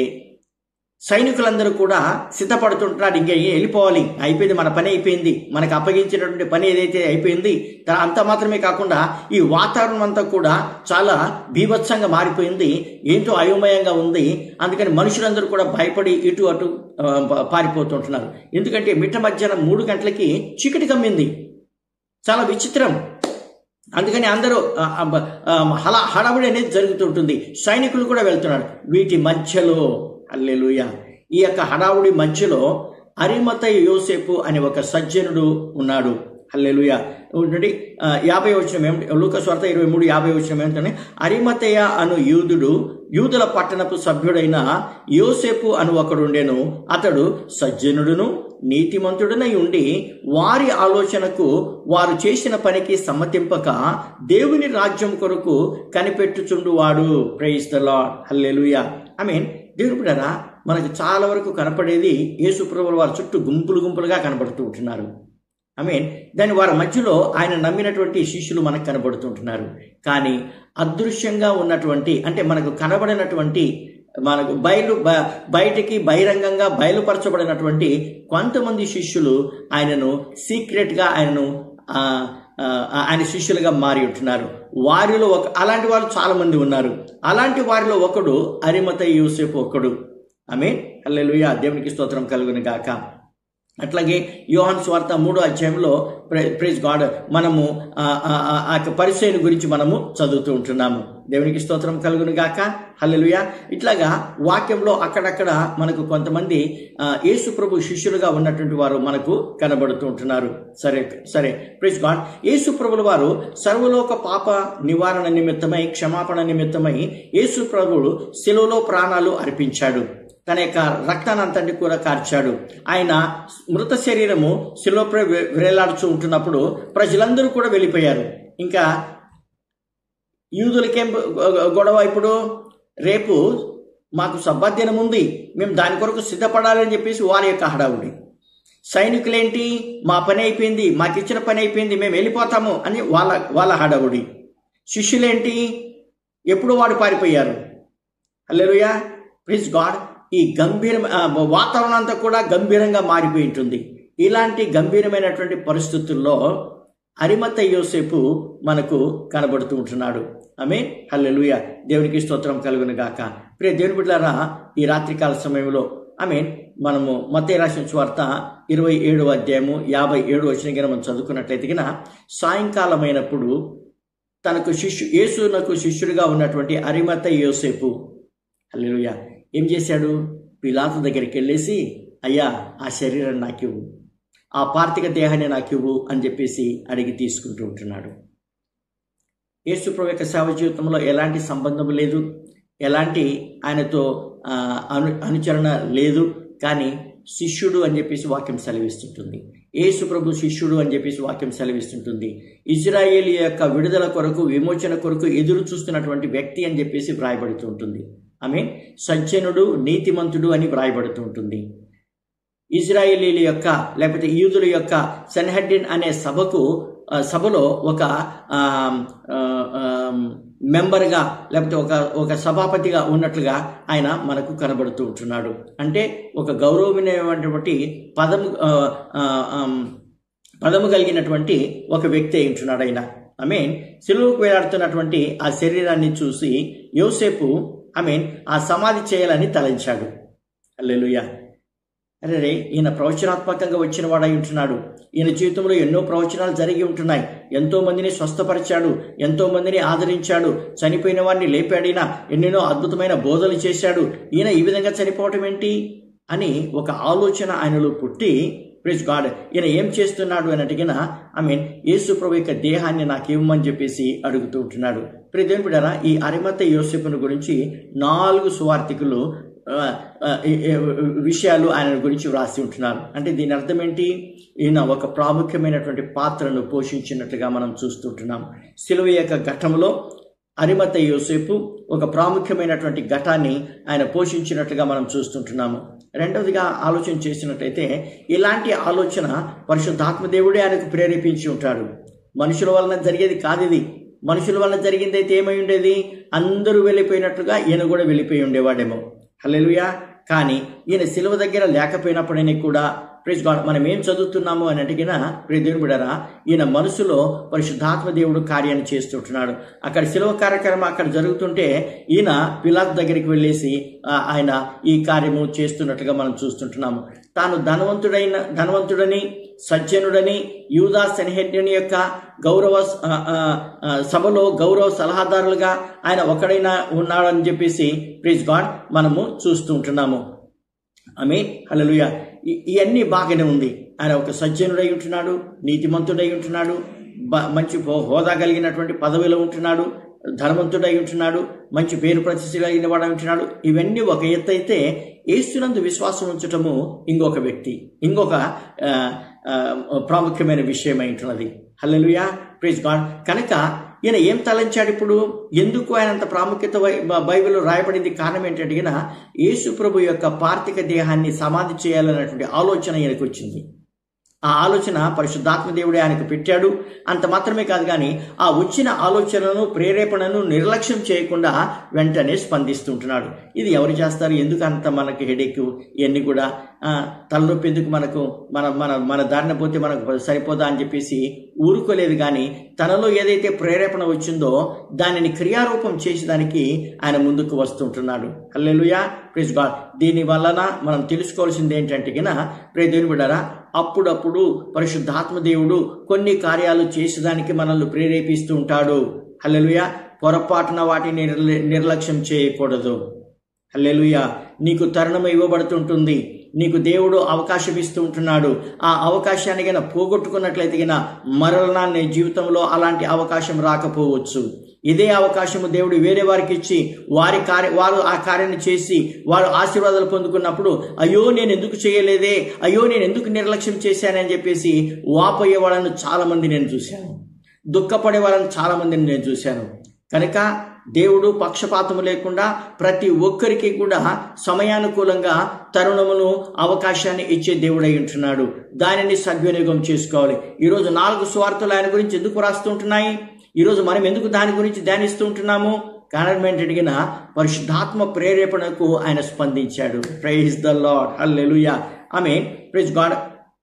సైనికులందరూ కూడా సిద్ధపడుతుంటున్నారు ఇంకా వెళ్ళిపోవాలి అయిపోయింది మన పని అయిపోయింది మనకు అప్పగించినటువంటి పని ఏదైతే అయిపోయింది దా- అంత మాత్రమే కాకుండా ఈ వాతావరణం అంతా కూడా చాలా బీభత్సంగా మారిపోయింది ఏంటో అయోమయంగా ఉంది అందుకని మనుషులందరూ కూడా భయపడి ఇటు అటు ఆ, పా- పారిపోతుంటున్నారు ఎందుకంటే మిట్ట మధ్యాహ్నం మూడు గంటలకి చీకటి కమ్మింది చాలా విచిత్రం అందుకని అందరూ ఆ, ఆ, బ- ఆ, హల హడావుడి అనేది జరుగుతుంటుంది సైనికులు కూడా వెళ్తున్నారు వీటి మధ్యలో అల్లెలుయ ఈ యొక్క హడావుడి మధ్యలో అరిమత యోసేపు అనే ఒక సజ్జనుడు ఉన్నాడు హల్లెలుయ ఉండండి ఆ, యాభై వచ్చిన ఏమిటి లూక స్వార్థ ఇరవై మూడు యాభై వచ్చిన ఏమిటంటే అరిమతయ అను యూదుడు యూదుల పట్టణపు సభ్యుడైన యోసేపు అను ఒకడు ఉండెను అతడు సజ్జనుడును నీతిమంతుడనై ఉండి వారి ఆలోచనకు వారు చేసిన పనికి సమ్మతింపక దేవుని రాజ్యం కొరకు కనిపెట్టుచుండువాడు praise the Lord hallelujah I mean దేవుని బిడ్డరా మనకు చాలా వరకు కనపడేది యేసుప్రభుల వారి చుట్టూ గుంపులు గుంపులుగా కనబడుతూ ఉంటున్నారు ఐ మీన్ దాని వారి మధ్యలో ఆయన నమ్మినటువంటి శిష్యులు మనకు కనబడుతుంటున్నారు కానీ అదృశ్యంగా ఉన్నటువంటి అంటే మనకు కనబడినటువంటి మనకు బయలు బ- బయటికి బహిరంగంగా బయలుపరచబడినటువంటి కొంతమంది శిష్యులు ఆయనను సీక్రెట్గా ఆయనను ఆ, ఆ, ఆయన శిష్యులుగా మారి ఉంటున్నారు వారిలో ఒక అలాంటి వాళ్ళు చాలా మంది ఉన్నారు అలాంటి వారిలో ఒకడు అరిమత యూసేపు ఒకడు ఆమె హల్లెలూయా దేవునికి స్తోత్రం కలుగును గాక అట్లాగే యోహాన్ స్వార్థ మూడో అధ్యాయంలో ప్రైజ్ గాడ్ మనము ఆ ఆ, ఆ, ఆ యొక్క పరిచయం గురించి మనము చదువుతూ ఉంటున్నాము దేవునికి స్తోత్రం కలుగును గాక హల్లెలూయ ఇట్లాగా వాక్యంలో అక్కడక్కడ మనకు కొంతమంది ఆ, యేసు ప్రభు శిష్యులుగా ఉన్నటువంటి వారు మనకు కనబడుతూ ఉంటున్నారు సరే సరే ప్రైజ్ గాడ్ యేసు ప్రభుల వారు సర్వలోక పాప నివారణ నిమిత్తమై క్షమాపణ నిమిత్తమై యేసు ప్రభుడు శిలువలో ప్రాణాలు అర్పించాడు తన యొక్క రక్తాన్ని అంతటి కూడా కార్చాడు ఆయన మృత శరీరము శిలోపై వేలాడుచూ ఉంటున్నప్పుడు ప్రజలందరూ కూడా వెళ్ళిపోయారు ఇంకా యూదులకేం గొడవ ఇప్పుడు రేపు మాకు సబ్బాధ్యనం ఉంది మేము దాని కొరకు సిద్ధపడాలని చెప్పేసి వారి యొక్క హడావుడి సైనికులేంటి మా పని అయిపోయింది మాకు ఇచ్చిన పని అయిపోయింది మేము వెళ్ళిపోతాము అని వాళ్ళ వాళ్ళ హడావుడి శిష్యులేంటి ఎప్పుడు వాడు పారిపోయారు హల్లెలూయా ప్లీజ్ గాడ్ ఈ గంభీర ఆ, వాతావరణం అంతా కూడా గంభీరంగా మారిపోయి ఉంటుంది ఇలాంటి గంభీరమైనటువంటి పరిస్థితుల్లో అరిమత యోసేపు మనకు కనబడుతూ ఉంటున్నాడు ఆమె హల్లెలూయ దేవునికి స్తోత్రం కలుగును గాక ప్రియ దేవుని బిడ్డారా ఈ రాత్రికాల సమయంలో ఆమె మనము మత రాసిన స్వార్త ఇరవై ఏడు అధ్యాయము యాభై ఏడు వచ్చిన గిన మనం చదువుకున్నట్లయితే గిన సాయంకాలం అయినప్పుడు తనకు శిష్యు యేసునకు శిష్యుడిగా ఉన్నటువంటి అరిమత యోసేపు హల్లెలూయ ఏం చేశాడు పిలాతు దగ్గరికి వెళ్ళేసి అయ్యా ఆ శరీరం నాకివ్వు ఆ పార్థిక దేహాన్ని నాకివ్వు అని చెప్పేసి అడిగి తీసుకుంటూ ఉంటున్నాడు యేసు ప్రభు యొక్క సేవ జీవితంలో ఎలాంటి సంబంధం లేదు ఎలాంటి ఆయనతో ఆ, అను అనుచరణ లేదు కానీ శిష్యుడు అని చెప్పేసి వాక్యం సెలవిస్తుంటుంది యేసు ప్రభు శిష్యుడు అని చెప్పేసి వాక్యం సెలవిస్తుంటుంది ఇజ్రాయేల్ యొక్క విడుదల కొరకు విమోచన కొరకు ఎదురు చూస్తున్నటువంటి వ్యక్తి అని చెప్పేసి వ్రాయబడుతూ ఉంటుంది ఆమె సజ్జనుడు నీతిమంతుడు అని వ్రాయబడుతూ ఉంటుంది ఇజ్రాయేలీల యొక్క లేకపోతే యూదుల యొక్క సెన్హెడ్డిన్ అనే సభకు ఆ, సభలో ఒక ఆ, ఆ, ఆ, మెంబర్గా లేకపోతే ఒక ఒక సభాపతిగా ఉన్నట్లుగా ఆయన మనకు కనబడుతూ ఉంటున్నాడు అంటే ఒక గౌరవమైనటువంటి పదము ఆ, ఆ, ఆమ్, పదము కలిగినటువంటి ఒక వ్యక్తి అయి ఉంటున్నాడు ఆయన ఐ మీన్ సిలువకు వేలాడుతున్నటువంటి ఆ శరీరాన్ని చూసి యోసేపు ఐ మీన్ ఆ సమాధి చేయాలని తలంచాడు అల్లెలుయా అరే రే ఈయన ప్రవచనాత్మకంగా వచ్చిన వాడై ఉంటున్నాడు ఈయన జీవితంలో ఎన్నో ప్రవచనాలు జరిగి ఉంటున్నాయి ఎంతో మందిని స్వస్థపరిచాడు ఎంతో మందిని ఆదరించాడు చనిపోయిన వారిని లేపాడినా ఎన్నెన్నో అద్భుతమైన బోధలు చేశాడు ఈయన ఈ విధంగా చనిపోవటం ఏంటి అని ఒక ఆలోచన ఆయనలో పుట్టి ప్రెస్ గాడ్ ఈయన ఏం చేస్తున్నాడు అని అడిగిన ఐ మీన్ యేసు ప్రభు యొక్క దేహాన్ని నాకు ఇవ్వమని చెప్పేసి అడుగుతూ ఉంటున్నాడు ప్రియ దేవుని బిడ్డారా, ఈ అరిమత యోసేపును గురించి నాలుగు సువార్థికులు ఆ, ఆ, ఈ- ఈ విషయాలు ఆయన గురించి వ్రాసి ఉంటున్నారు అంటే దీని అర్థం ఏంటి ఈయన ఒక ప్రాముఖ్యమైనటువంటి పాత్రను పోషించినట్లుగా మనం చూస్తుంటున్నాం సిలువ యొక్క ఘట్టంలో అరిమత యోసేపు ఒక ప్రాముఖ్యమైనటువంటి ఘటాన్ని ఆయన పోషించినట్లుగా మనం చూస్తుంటున్నాము రెండవదిగా ఆలోచన చేసినట్లయితే ఇలాంటి ఆలోచన పరిశుద్ధాత్మ దేవుడే ఆయనకు ప్రేరేపించి ఉంటాడు మనుషుల వలన జరిగేది కాదు ఇది మనుషుల వలన జరిగింది అయితే ఏమై ఉండేది అందరూ వెళ్ళిపోయినట్లుగా ఈయన కూడా వెళ్ళిపోయి ఉండేవాడేమో హల్లెలూయా కానీ ఈయన సిలువ దగ్గర లేకపోయినప్పుడైనా కూడా ప్రైజ్ గాడ్ మనం ఏం చదువుతున్నాము అని అడిగినా ప్రియ దేవుని బిడ్డరా ఈయన మనసులో పరిశుద్ధాత్మ దేవుడు కార్యాన్ని చేస్తుంటున్నాడు అక్కడ శిలువ కార్యక్రమం అక్కడ జరుగుతుంటే ఈయన పిలాత్ దగ్గరికి వెళ్ళేసి ఆ, ఆయన ఈ కార్యము చేస్తున్నట్టుగా మనం చూస్తుంటున్నాము తాను ధనవంతుడైన ధనవంతుడని సజ్జనుడని యూదా సెన్హెడ్యుని యొక్క గౌరవ ఆ, ఆ, ఆ, సభలో గౌరవ సలహాదారులుగా ఆయన ఒకడైనా ఉన్నాడని చెప్పేసి ప్లీజ్ గాడ్ మనము చూస్తూ ఉంటున్నాము ఆమె హల్లెలూయా ఈ- ఇవన్నీ బాగానే ఉంది ఆయన ఒక సజ్జనుడై ఉంటున్నాడు నీతిమంతుడై ఉంటున్నాడు బ- మంచి హో- హోదా కలిగినటువంటి పదవిలో ఉంటున్నాడు ధనవంతుడై ఉంటున్నాడు మంచి పేరు ప్రతిష్ట కలిగిన వాడై ఉంటున్నాడు ఇవన్నీ ఒక ఎత్తు అయితే ఏస్తునందు విశ్వాసం ఉంచటము ఇంకొక వ్యక్తి ఇంకొక ఆ, ఆ, ప్రాముఖ్యమైన విషయమై ఉంటున్నది హల్లెలూయా ప్లీజ్ గాడ్ కనుక ఈయన ఏం తలంచాడు ఇప్పుడు ఎందుకు ఆయన అంత ప్రాముఖ్యత బై- బైబిల్లో రాయబడింది కారణం ఏంటంటే ఈయన యేసు ప్రభు యొక్క పార్థిక దేహాన్ని సమాధి చేయాలన్నటువంటి ఆలోచన ఈయనకు వచ్చింది ఆ ఆలోచన పరిశుద్ధాత్మ దేవుడే ఆయనకు పెట్టాడు అంత మాత్రమే కాదు కానీ ఆ వచ్చిన ఆలోచనను ప్రేరేపణను నిర్లక్ష్యం చేయకుండా వెంటనే స్పందిస్తుంటున్నాడు ఇది ఎవరు చేస్తారు ఎందుకు అంత మనకి హెడేక్ ఇవన్నీ కూడా ఆ, తలనొప్పి ఎందుకు మనకు మన మన మన దారిన పోతే మనకు సరిపోదా అని చెప్పేసి ఊరుకోలేదు కానీ తనలో ఏదైతే ప్రేరేపణ వచ్చిందో దానిని క్రియారూపం చేసేదానికి ఆయన ముందుకు వస్తుంటున్నాడు హల్లెలూయా ప్లీజ్ గాడ్ దీని వలన మనం తెలుసుకోవాల్సింది ఏంటంటే గిన ప్రే దేవుని బిడ్డారా అప్పుడప్పుడు పరిశుద్ధాత్మ దేవుడు కొన్ని కార్యాలు చేసేదానికి మనల్ని ప్రేరేపిస్తూ ఉంటాడు హల్లెలూయా పొరపాటున వాటిని నిర్ల- నిర్లక్ష్యం చేయకూడదు హల్లెలూయా నీకు తరుణం ఇవ్వబడుతుంటుంది నీకు దేవుడు అవకాశం ఇస్తూ ఉంటున్నాడు ఆ అవకాశాన్ని గన పోగొట్టుకున్నట్లయితే గన మరలా నీ జీవితంలో అలాంటి అవకాశం రాకపోవచ్చు ఇదే అవకాశము దేవుడు వేరే వారికి ఇచ్చి వారి కార్య వారు ఆ కార్యాన్ని చేసి వారు ఆశీర్వాదాలు పొందుకున్నప్పుడు అయ్యో నేను ఎందుకు చేయలేదే అయ్యో నేను ఎందుకు నిర్లక్ష్యం చేశానని చెప్పేసి వాపోయే వాళ్ళను చాలా మంది నేను చూశాను దుఃఖపడే వాళ్ళని చాలా మందిని నేను చూశాను కనుక దేవుడు పక్షపాతము లేకుండా ప్రతి ఒక్కరికి కూడా సమయానుకూలంగా తరుణమును అవకాశాన్ని ఇచ్చే దేవుడై ఉంటున్నాడు దానిని సద్వినియోగం చేసుకోవాలి ఈరోజు నాలుగు స్వార్థలు ఆయన గురించి ఎందుకు రాస్తుంటున్నాయి ఈరోజు మనం ఎందుకు దాని గురించి ధ్యానిస్తూ ఉంటున్నాము కారణం ఏంటడిగిన పరిశుద్ధాత్మ ప్రేరేపణకు ఆయన స్పందించాడు praise the Lord hallelujah I mean praise God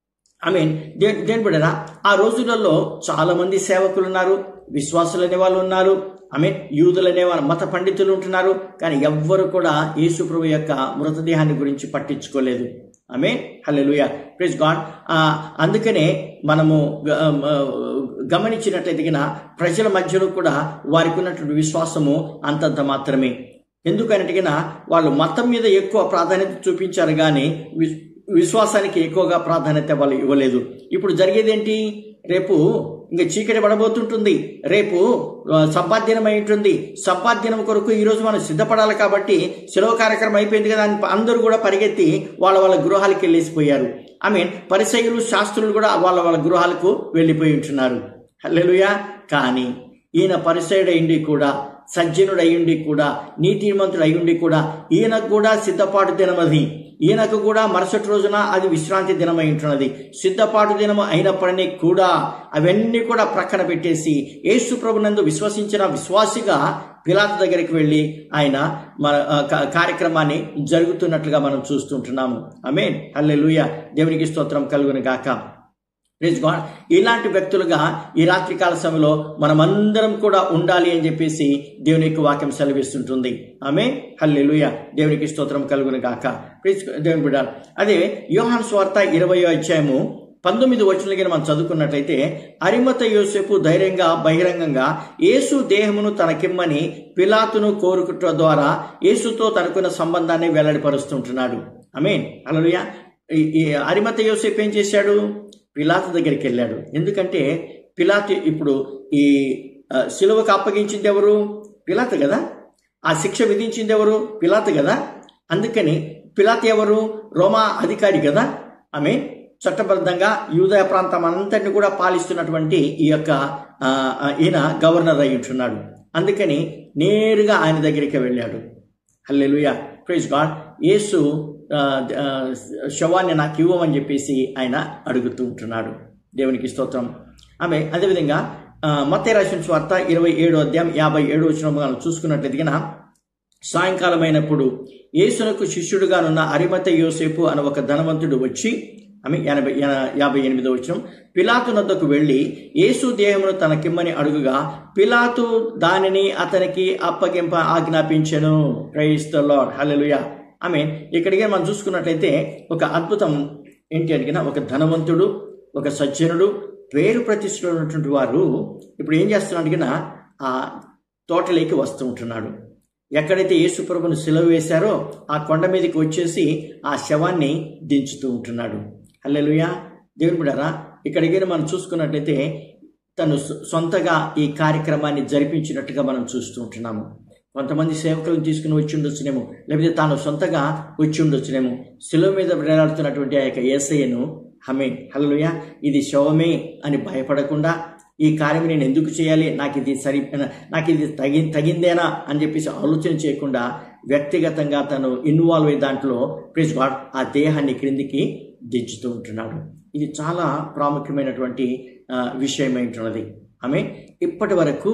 I mean దే దేని బిడ్డరా ఆ రోజులలో చాలా మంది సేవకులు ఉన్నారు విశ్వాసులు అనే వాళ్ళు ఉన్నారు ఐ మీన్ యూదులు అనే వాళ్ళు మత పండితులు ఉంటున్నారు కానీ ఎవ్వరు కూడా యేసు ప్రభు యొక్క మృతదేహాన్ని గురించి పట్టించుకోలేదు ఆమె హల్లెలూయా ప్లీజ్ గాడ్ అందుకనే మనము గ- ఆ, గమనించినట్లయితే గిన ప్రజల మధ్యలో కూడా వారికి ఉన్నటువంటి విశ్వాసము అంతంత మాత్రమే ఎందుకనటిగిన వాళ్ళు మతం మీద ఎక్కువ ప్రాధాన్యత చూపించారు కానీ విస్- విశ్వాసానికి ఎక్కువగా ప్రాధాన్యత వాళ్ళు ఇవ్వలేదు ఇప్పుడు జరిగేదేంటి రేపు ఇంకా చీకటి పడబోతుంటుంది రేపు ఆ, సబ్బాధ్యనం అయి ఉంటుంది సబ్బాధ్యనం కొరకు ఈరోజు మనం సిద్ధపడాలి కాబట్టి సెలవు కార్యక్రమం అయిపోయింది కదా అని అందరూ కూడా పరిగెత్తి వాళ్ళ వాళ్ళ గృహాలకు వెళ్ళేసిపోయారు ఐ మీన్ పరిసయులు శాస్త్రులు కూడా వాళ్ళ వాళ్ళ గృహాలకు వెళ్ళిపోయి ఉంటున్నారు హల్లెలూయా కానీ ఈయన పరిసయుడు అయిండి కూడా సజ్జనుడు అయ్యుండి కూడా నీతిమంతుడు అయ్యుండి కూడా ఈయనకు కూడా సిద్ధపాటు దినమది ఈయనకు కూడా మరుసటి రోజున అది విశ్రాంతి దినం అయి ఉంటున్నది సిద్ధపాటు దినము అయినప్పటినీ కూడా అవన్నీ కూడా ప్రక్కన పెట్టేసి యేసు ప్రభునందు విశ్వసించిన విశ్వాసిగా పిలాతు దగ్గరికి వెళ్ళి ఆయన మన ఆ, కా- కార్యక్రమాన్ని జరుగుతున్నట్లుగా మనం చూస్తుంటున్నాము ఆమేన్ హల్లెలూయా దేవునికి స్తోత్రం కలుగును గాక ప్లీజ్ గాడ్ ఇలాంటి వ్యక్తులుగా ఈ రాత్రికాల సమయంలో మనమందరం కూడా ఉండాలి అని చెప్పేసి దేవుని యొక్క వాక్యం సెలవిస్తుంటుంది ఆమె హల్లెలూయ దేవునికి స్తోత్రం కలుగును గాక ప్లీజ్ దేవుని బిడ్డ అదే యోహాన్ స్వార్త ఇరవయో అధ్యాయము పంతొమ్మిది వచనాలకి మనం చదువుకున్నట్లయితే అరిమత యోసేపు ధైర్యంగా బహిరంగంగా యేసు దేహమును తనకిమ్మని పిలాతును కోరుకుట ద్వారా యేసుతో తనకున్న సంబంధాన్ని వెల్లడిపరుస్తుంటున్నాడు ఆమేన్ హల్లెలూయా ఈ- ఈ అరిమత యోసేపు ఏం చేశాడు పిలాతు దగ్గరికి వెళ్ళాడు ఎందుకంటే పిలాతు ఇప్పుడు ఈ ఆ, శిలువకు అప్పగించింది ఎవరు పిలాతు కదా ఆ శిక్ష విధించింది ఎవరు పిలాతు కదా అందుకని పిలాతు ఎవరు రోమా అధికారి కదా ఆమె చట్టబద్ధంగా యూదయ ప్రాంతం అంతటిని కూడా పాలిస్తున్నటువంటి ఈ యొక్క ఆ, ఆ, ఈయన గవర్నర్ అయి ఉంటున్నాడు అందుకని నేరుగా ఆయన దగ్గరికి వెళ్ళాడు హల్లెలూయా ప్రైజ్ గాడ్ యేసు ఆ, ఆ, శవాన్ని నాకు ఇవ్వమని చెప్పేసి ఆయన అడుగుతూ ఉంటున్నాడు దేవునికి స్తోత్రం ఆమె అదేవిధంగా మత్తే రాసిన స్వార్త ఇరవై ఏడో అధ్యాయం యాభై ఏడు వచ్చిన మనం చూసుకున్నట్లయితే గన సాయంకాలం అయినప్పుడు యేసునకు శిష్యుడుగానున్న అరిమత యోసేపు అనే ఒక ధనవంతుడు వచ్చి ఆమె ఎనభై ఎన- యాభై ఎనిమిదో వచ్చిన పిలాతు నద్దకు వెళ్ళి యేసు దేహమును తనకిమ్మని అడుగుగా పిలాతు దానిని అతనికి అప్పగింప ఆజ్ఞాపించెను praise the Lord hallelujah I mean ఇక్కడికి మనం చూసుకున్నట్లయితే ఒక అద్భుతం ఏంటి అడిగిన ఒక ధనవంతుడు ఒక సజ్జనుడు పేరు ప్రతిష్టలు ఉన్నటువంటి వారు ఇప్పుడు ఏం చేస్తున్నాడు అడిగిన ఆ తోటలోకి వస్తూ ఉంటున్నాడు ఎక్కడైతే యేసుప్రభును సిలువ వేశారో ఆ కొండ మీదకి వచ్చేసి ఆ శవాన్ని దించుతూ ఉంటున్నాడు హల్లెలూయా దేవుని బిడ్డారా ఇక్కడికి మనం చూసుకున్నట్లయితే తను సొ- సొంతగా ఈ కార్యక్రమాన్ని జరిపించినట్టుగా మనం చూస్తూ ఉంటున్నాము కొంతమంది సేవకులను తీసుకుని వచ్చి ఉండొచ్చునేమో లేకపోతే తాను సొంతగా వచ్చి ఉండొచ్చునేమో శిలువ మీద వేలాడుతున్నటువంటి ఆ యొక్క ఏసయ్యను హమే హల్లెలూయ ఇది శవమే అని భయపడకుండా ఈ కార్యం నేను ఎందుకు చేయాలి నాకు ఇది సరి నాకు ఇది తగి తగిందేనా అని చెప్పేసి ఆలోచన చేయకుండా వ్యక్తిగతంగా తను ఇన్వాల్వ్ అయ్యే దాంట్లో ప్లీజ్ గాడ్ ఆ దేహాన్ని క్రిందికి దించుతూ ఉంటున్నాడు ఇది చాలా ప్రాముఖ్యమైనటువంటి ఆ, విషయమైంటున్నది ఆమె ఇప్పటి వరకు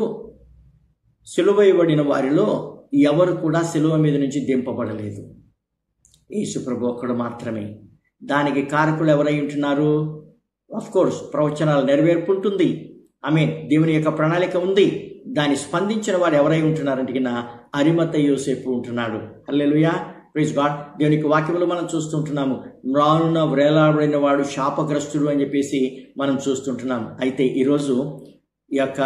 సిలువైబడిన వారిలో ఎవరు కూడా సిలువ మీద నుంచి దింపబడలేదు యేసుప్రభు ఒక్కడు మాత్రమే దానికి కారకులు ఎవరై ఉంటున్నారు ఆఫ్ కోర్స్ ప్రవచనాల నెరవేర్పు ఉంటుంది ఆమె దేవుని యొక్క ప్రణాళిక ఉంది దాన్ని స్పందించిన వారు ఎవరై ఉంటున్నారంటే నా అరిమత యోసేపు ఉంటున్నాడు హల్లెలూయా ప్లీజ్ గాడ్ దేవుని యొక్క వాక్యములు మనం చూస్తుంటున్నాము రానున్న వ్రేలాడబడిన వాడు శాపగ్రస్తుడు అని చెప్పేసి మనం చూస్తుంటున్నాం అయితే ఈరోజు ఈ యొక్క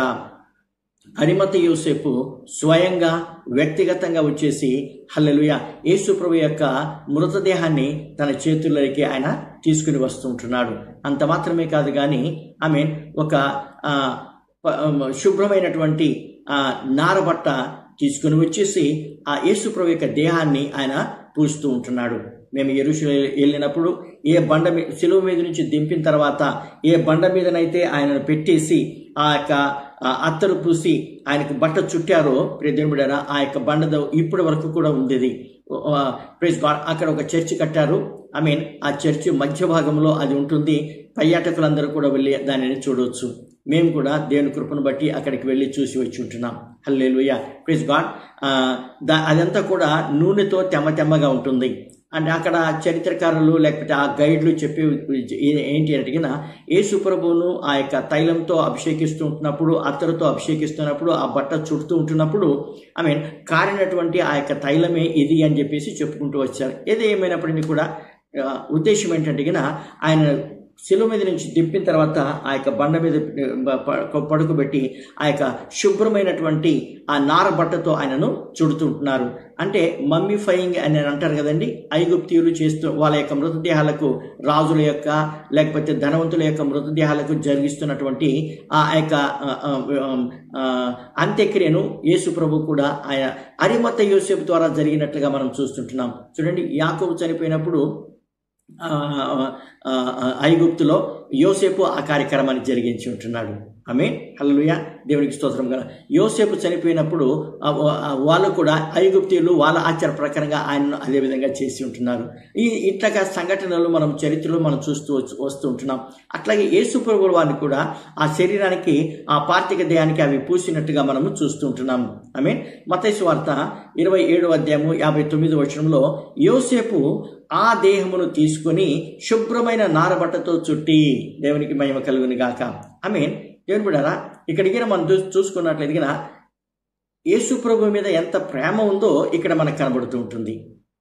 అరిమత యోసేపు స్వయంగా వ్యక్తిగతంగా వచ్చేసి హల్లెలూయ యేసుప్రభు యొక్క మృతదేహాన్ని తన చేతుల్లోకి ఆయన తీసుకుని వస్తుంటున్నాడు అంత మాత్రమే కాదు కానీ ఆమె ఒక ఆ, ప- శుభ్రమైనటువంటి ఆ, నారబట్ట తీసుకుని వచ్చేసి ఆ యేసుప్రభు యొక్క దేహాన్ని ఆయన పూస్తూ ఉంటున్నాడు మేము ఎరుషులు వెళ్ళినప్పుడు ఏ బండ మీద శిలువ మీద నుంచి దింపిన తర్వాత ఏ బండ మీదనైతే ఆయనను పెట్టేసి ఆ యొక్క ఆ అత్తరు పూసి ఆయనకు బట్ట చుట్టారో ప్రియదేవుడారా ఆ యొక్క బండ ఇప్పటి వరకు కూడా ఉండేది ప్రైజ్ గాడ్ అక్కడ ఒక చర్చ్ కట్టారు ఐ మీన్ ఆ చర్చ్ మధ్య భాగంలో అది ఉంటుంది పర్యాటకులందరూ కూడా వెళ్ళి దానిని చూడవచ్చు మేము కూడా దేవుని కృపను బట్టి అక్కడికి వెళ్ళి చూసి వచ్చి ఉంటున్నాం హల్లేలుయ ప్రైజ్ గాడ్ అదంతా కూడా నూనెతో తెమ్మ తెమ్మగా ఉంటుంది అంటే అక్కడ చరిత్రకారులు లేకపోతే ఆ గైడ్లు చెప్పి ఏంటి అంటే యేసు ప్రభువును ఆ యొక్క తైలంతో అభిషేకిస్తూ ఉంటున్నప్పుడు అత్తరుతో అభిషేకిస్తున్నప్పుడు ఆ బట్ట చుడుతూ ఉంటున్నప్పుడు ఐ మీన్ కారినటువంటి ఆ యొక్క తైలమే ఇది అని చెప్పేసి చెప్పుకుంటూ వచ్చారు ఏది ఏమైనప్పటికీ కూడా ఉద్దేశం ఏంటంటే ఆయన శిలువ మీద నుంచి దింపిన తర్వాత ఆ యొక్క బండ మీద పడుకోబెట్టి ఆ యొక్క శుభ్రమైనటువంటి ఆ నార బట్టతో ఆయనను చుడుతుంటున్నారు అంటే మమ్మీఫైయింగ్ అని అంటారు కదండి ఐగుప్తీయులు చేస్తూ వాళ్ళ యొక్క మృతదేహాలకు రాజుల యొక్క లేకపోతే ధనవంతుల యొక్క మృతదేహాలకు జరిగిస్తున్నటువంటి ఆ యొక్క అంత్యక్రియను యేసు ప్రభు కూడా ఆయన అరిమత యోసేపు ద్వారా జరిగినట్లుగా మనం చూస్తుంటున్నాం చూడండి యాకోబు చనిపోయినప్పుడు ఐగుప్తులో యోసేపు ఆ కార్యక్రమాన్ని జరిగించి ఉంటున్నాడు ఆమె హల్లుయ దేవునికి స్తోత్రం కదా యోసేపు చనిపోయినప్పుడు వాళ్ళు కూడా ఐగుప్తీయులు వాళ్ళ ఆచార ప్రకారంగా ఆయనను అదే విధంగా చేసి ఉంటున్నారు ఈ ఇట్లాగా సంఘటనలు మనం చరిత్రలో మనం చూస్తూ వస్తూ ఉంటున్నాం అట్లాగే యేసు ప్రభుల వారిని కూడా ఆ శరీరానికి ఆ పార్థిక దేహానికి అవి పూసినట్టుగా మనము చూస్తూ ఉంటున్నాము ఆమె మతేసు వార్త ఇరవై ఏడు అధ్యాయము యాభై తొమ్మిది వచ్చరంలో యోసేపు ఆ దేహమును తీసుకుని శుభ్రమైన నారబట్టతో చుట్టి దేవునికి మహిమ కలుగుని గాక ఐ మీన్ దేవుని బిడ్డారా ఇక్కడికి మనం చూసుకున్నట్లయితే యేసు ప్రభు మీద ఎంత ప్రేమ ఉందో ఇక్కడ మనకు కనబడుతూ ఉంటుంది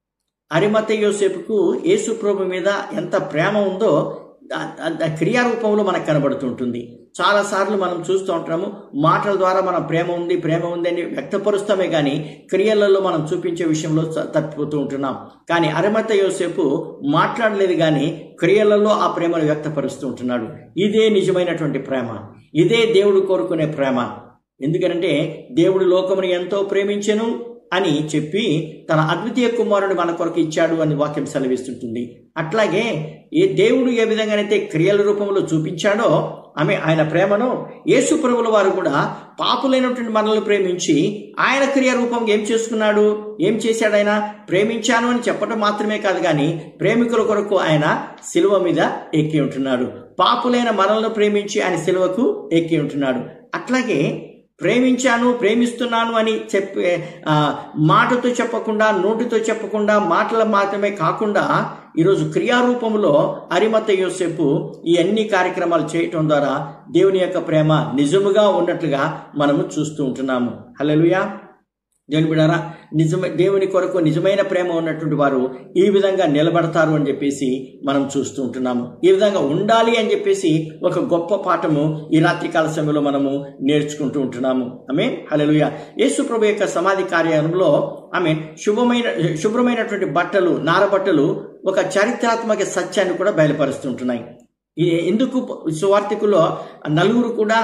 అరిమత యోసేపుకు యేసు ప్రభు మీద ఎంత ప్రేమ ఉందో క్రియారూపంలో మనకు కనబడుతుంటుంది చాలాసార్లు మనం చూస్తూ ఉంటున్నాము మాటల ద్వారా మన ప్రేమ ఉంది ప్రేమ ఉంది అని వ్యక్తపరుస్తామే కానీ క్రియలలో మనం చూపించే విషయంలో తప్పిపోతూ ఉంటున్నాం కానీ అరమత యోసేపు మాట్లాడలేదు కానీ క్రియలలో ఆ ప్రేమను వ్యక్తపరుస్తూ ఉంటున్నాడు ఇదే నిజమైనటువంటి ప్రేమ ఇదే దేవుడు కోరుకునే ప్రేమ ఎందుకంటే దేవుడు లోకమును ఎంతో ప్రేమించెను అని చెప్పి తన అద్వితీయ కుమారుడు మన కొరకు ఇచ్చాడు అని వాక్యం సెలవిస్తుంటుంది అట్లాగే ఏ దేవుడు ఏ విధంగానైతే క్రియల రూపంలో చూపించాడో ఆమె ఆయన ప్రేమను యేసు ప్రభుల వారు కూడా పాపులైనటువంటి మనల్ని ప్రేమించి ఆయన క్రియ రూపం ఏం చేసుకున్నాడు ఏం చేశాడు ఆయన ప్రేమించాను అని చెప్పడం మాత్రమే కాదు కానీ ప్రేమికుల కొరకు ఆయన శిలువ మీద ఎక్కి ఉంటున్నాడు పాపులైన మనల్ని ప్రేమించి ఆయన శిలువకు ఎక్కి ఉంటున్నాడు అట్లాగే ప్రేమించాను ప్రేమిస్తున్నాను అని చెప్పే మాటతో చెప్పకుండా నోటితో చెప్పకుండా మాటల మాత్రమే కాకుండా ఈరోజు క్రియారూపంలో అరిమత యోసేపు ఈ అన్ని కార్యక్రమాలు చేయటం ద్వారా దేవుని యొక్క ప్రేమ నిజముగా ఉన్నట్లుగా మనము చూస్తూ ఉంటున్నాము హలోయా దేవుని బిడారా నిజమే దేవుని కొరకు నిజమైన ప్రేమ ఉన్నటువంటి వారు ఈ విధంగా నిలబడతారు అని చెప్పేసి మనం చూస్తూ ఉంటున్నాము ఈ విధంగా ఉండాలి అని చెప్పేసి ఒక గొప్ప పాఠము ఈ రాత్రికాల సమయంలో మనము నేర్చుకుంటూ ఉంటున్నాము ఆమె హలలుయ యేసు ప్రభు యొక్క సమాధి కార్యంలో ఆమె శుభమైన శుభ్రమైనటువంటి బట్టలు నారబట్టలు ఒక చారిత్రాత్మక సత్యాన్ని కూడా బయలుపరుస్తుంటున్నాయి ఎందుకు సువార్థికుల్లో నలుగురు కూడా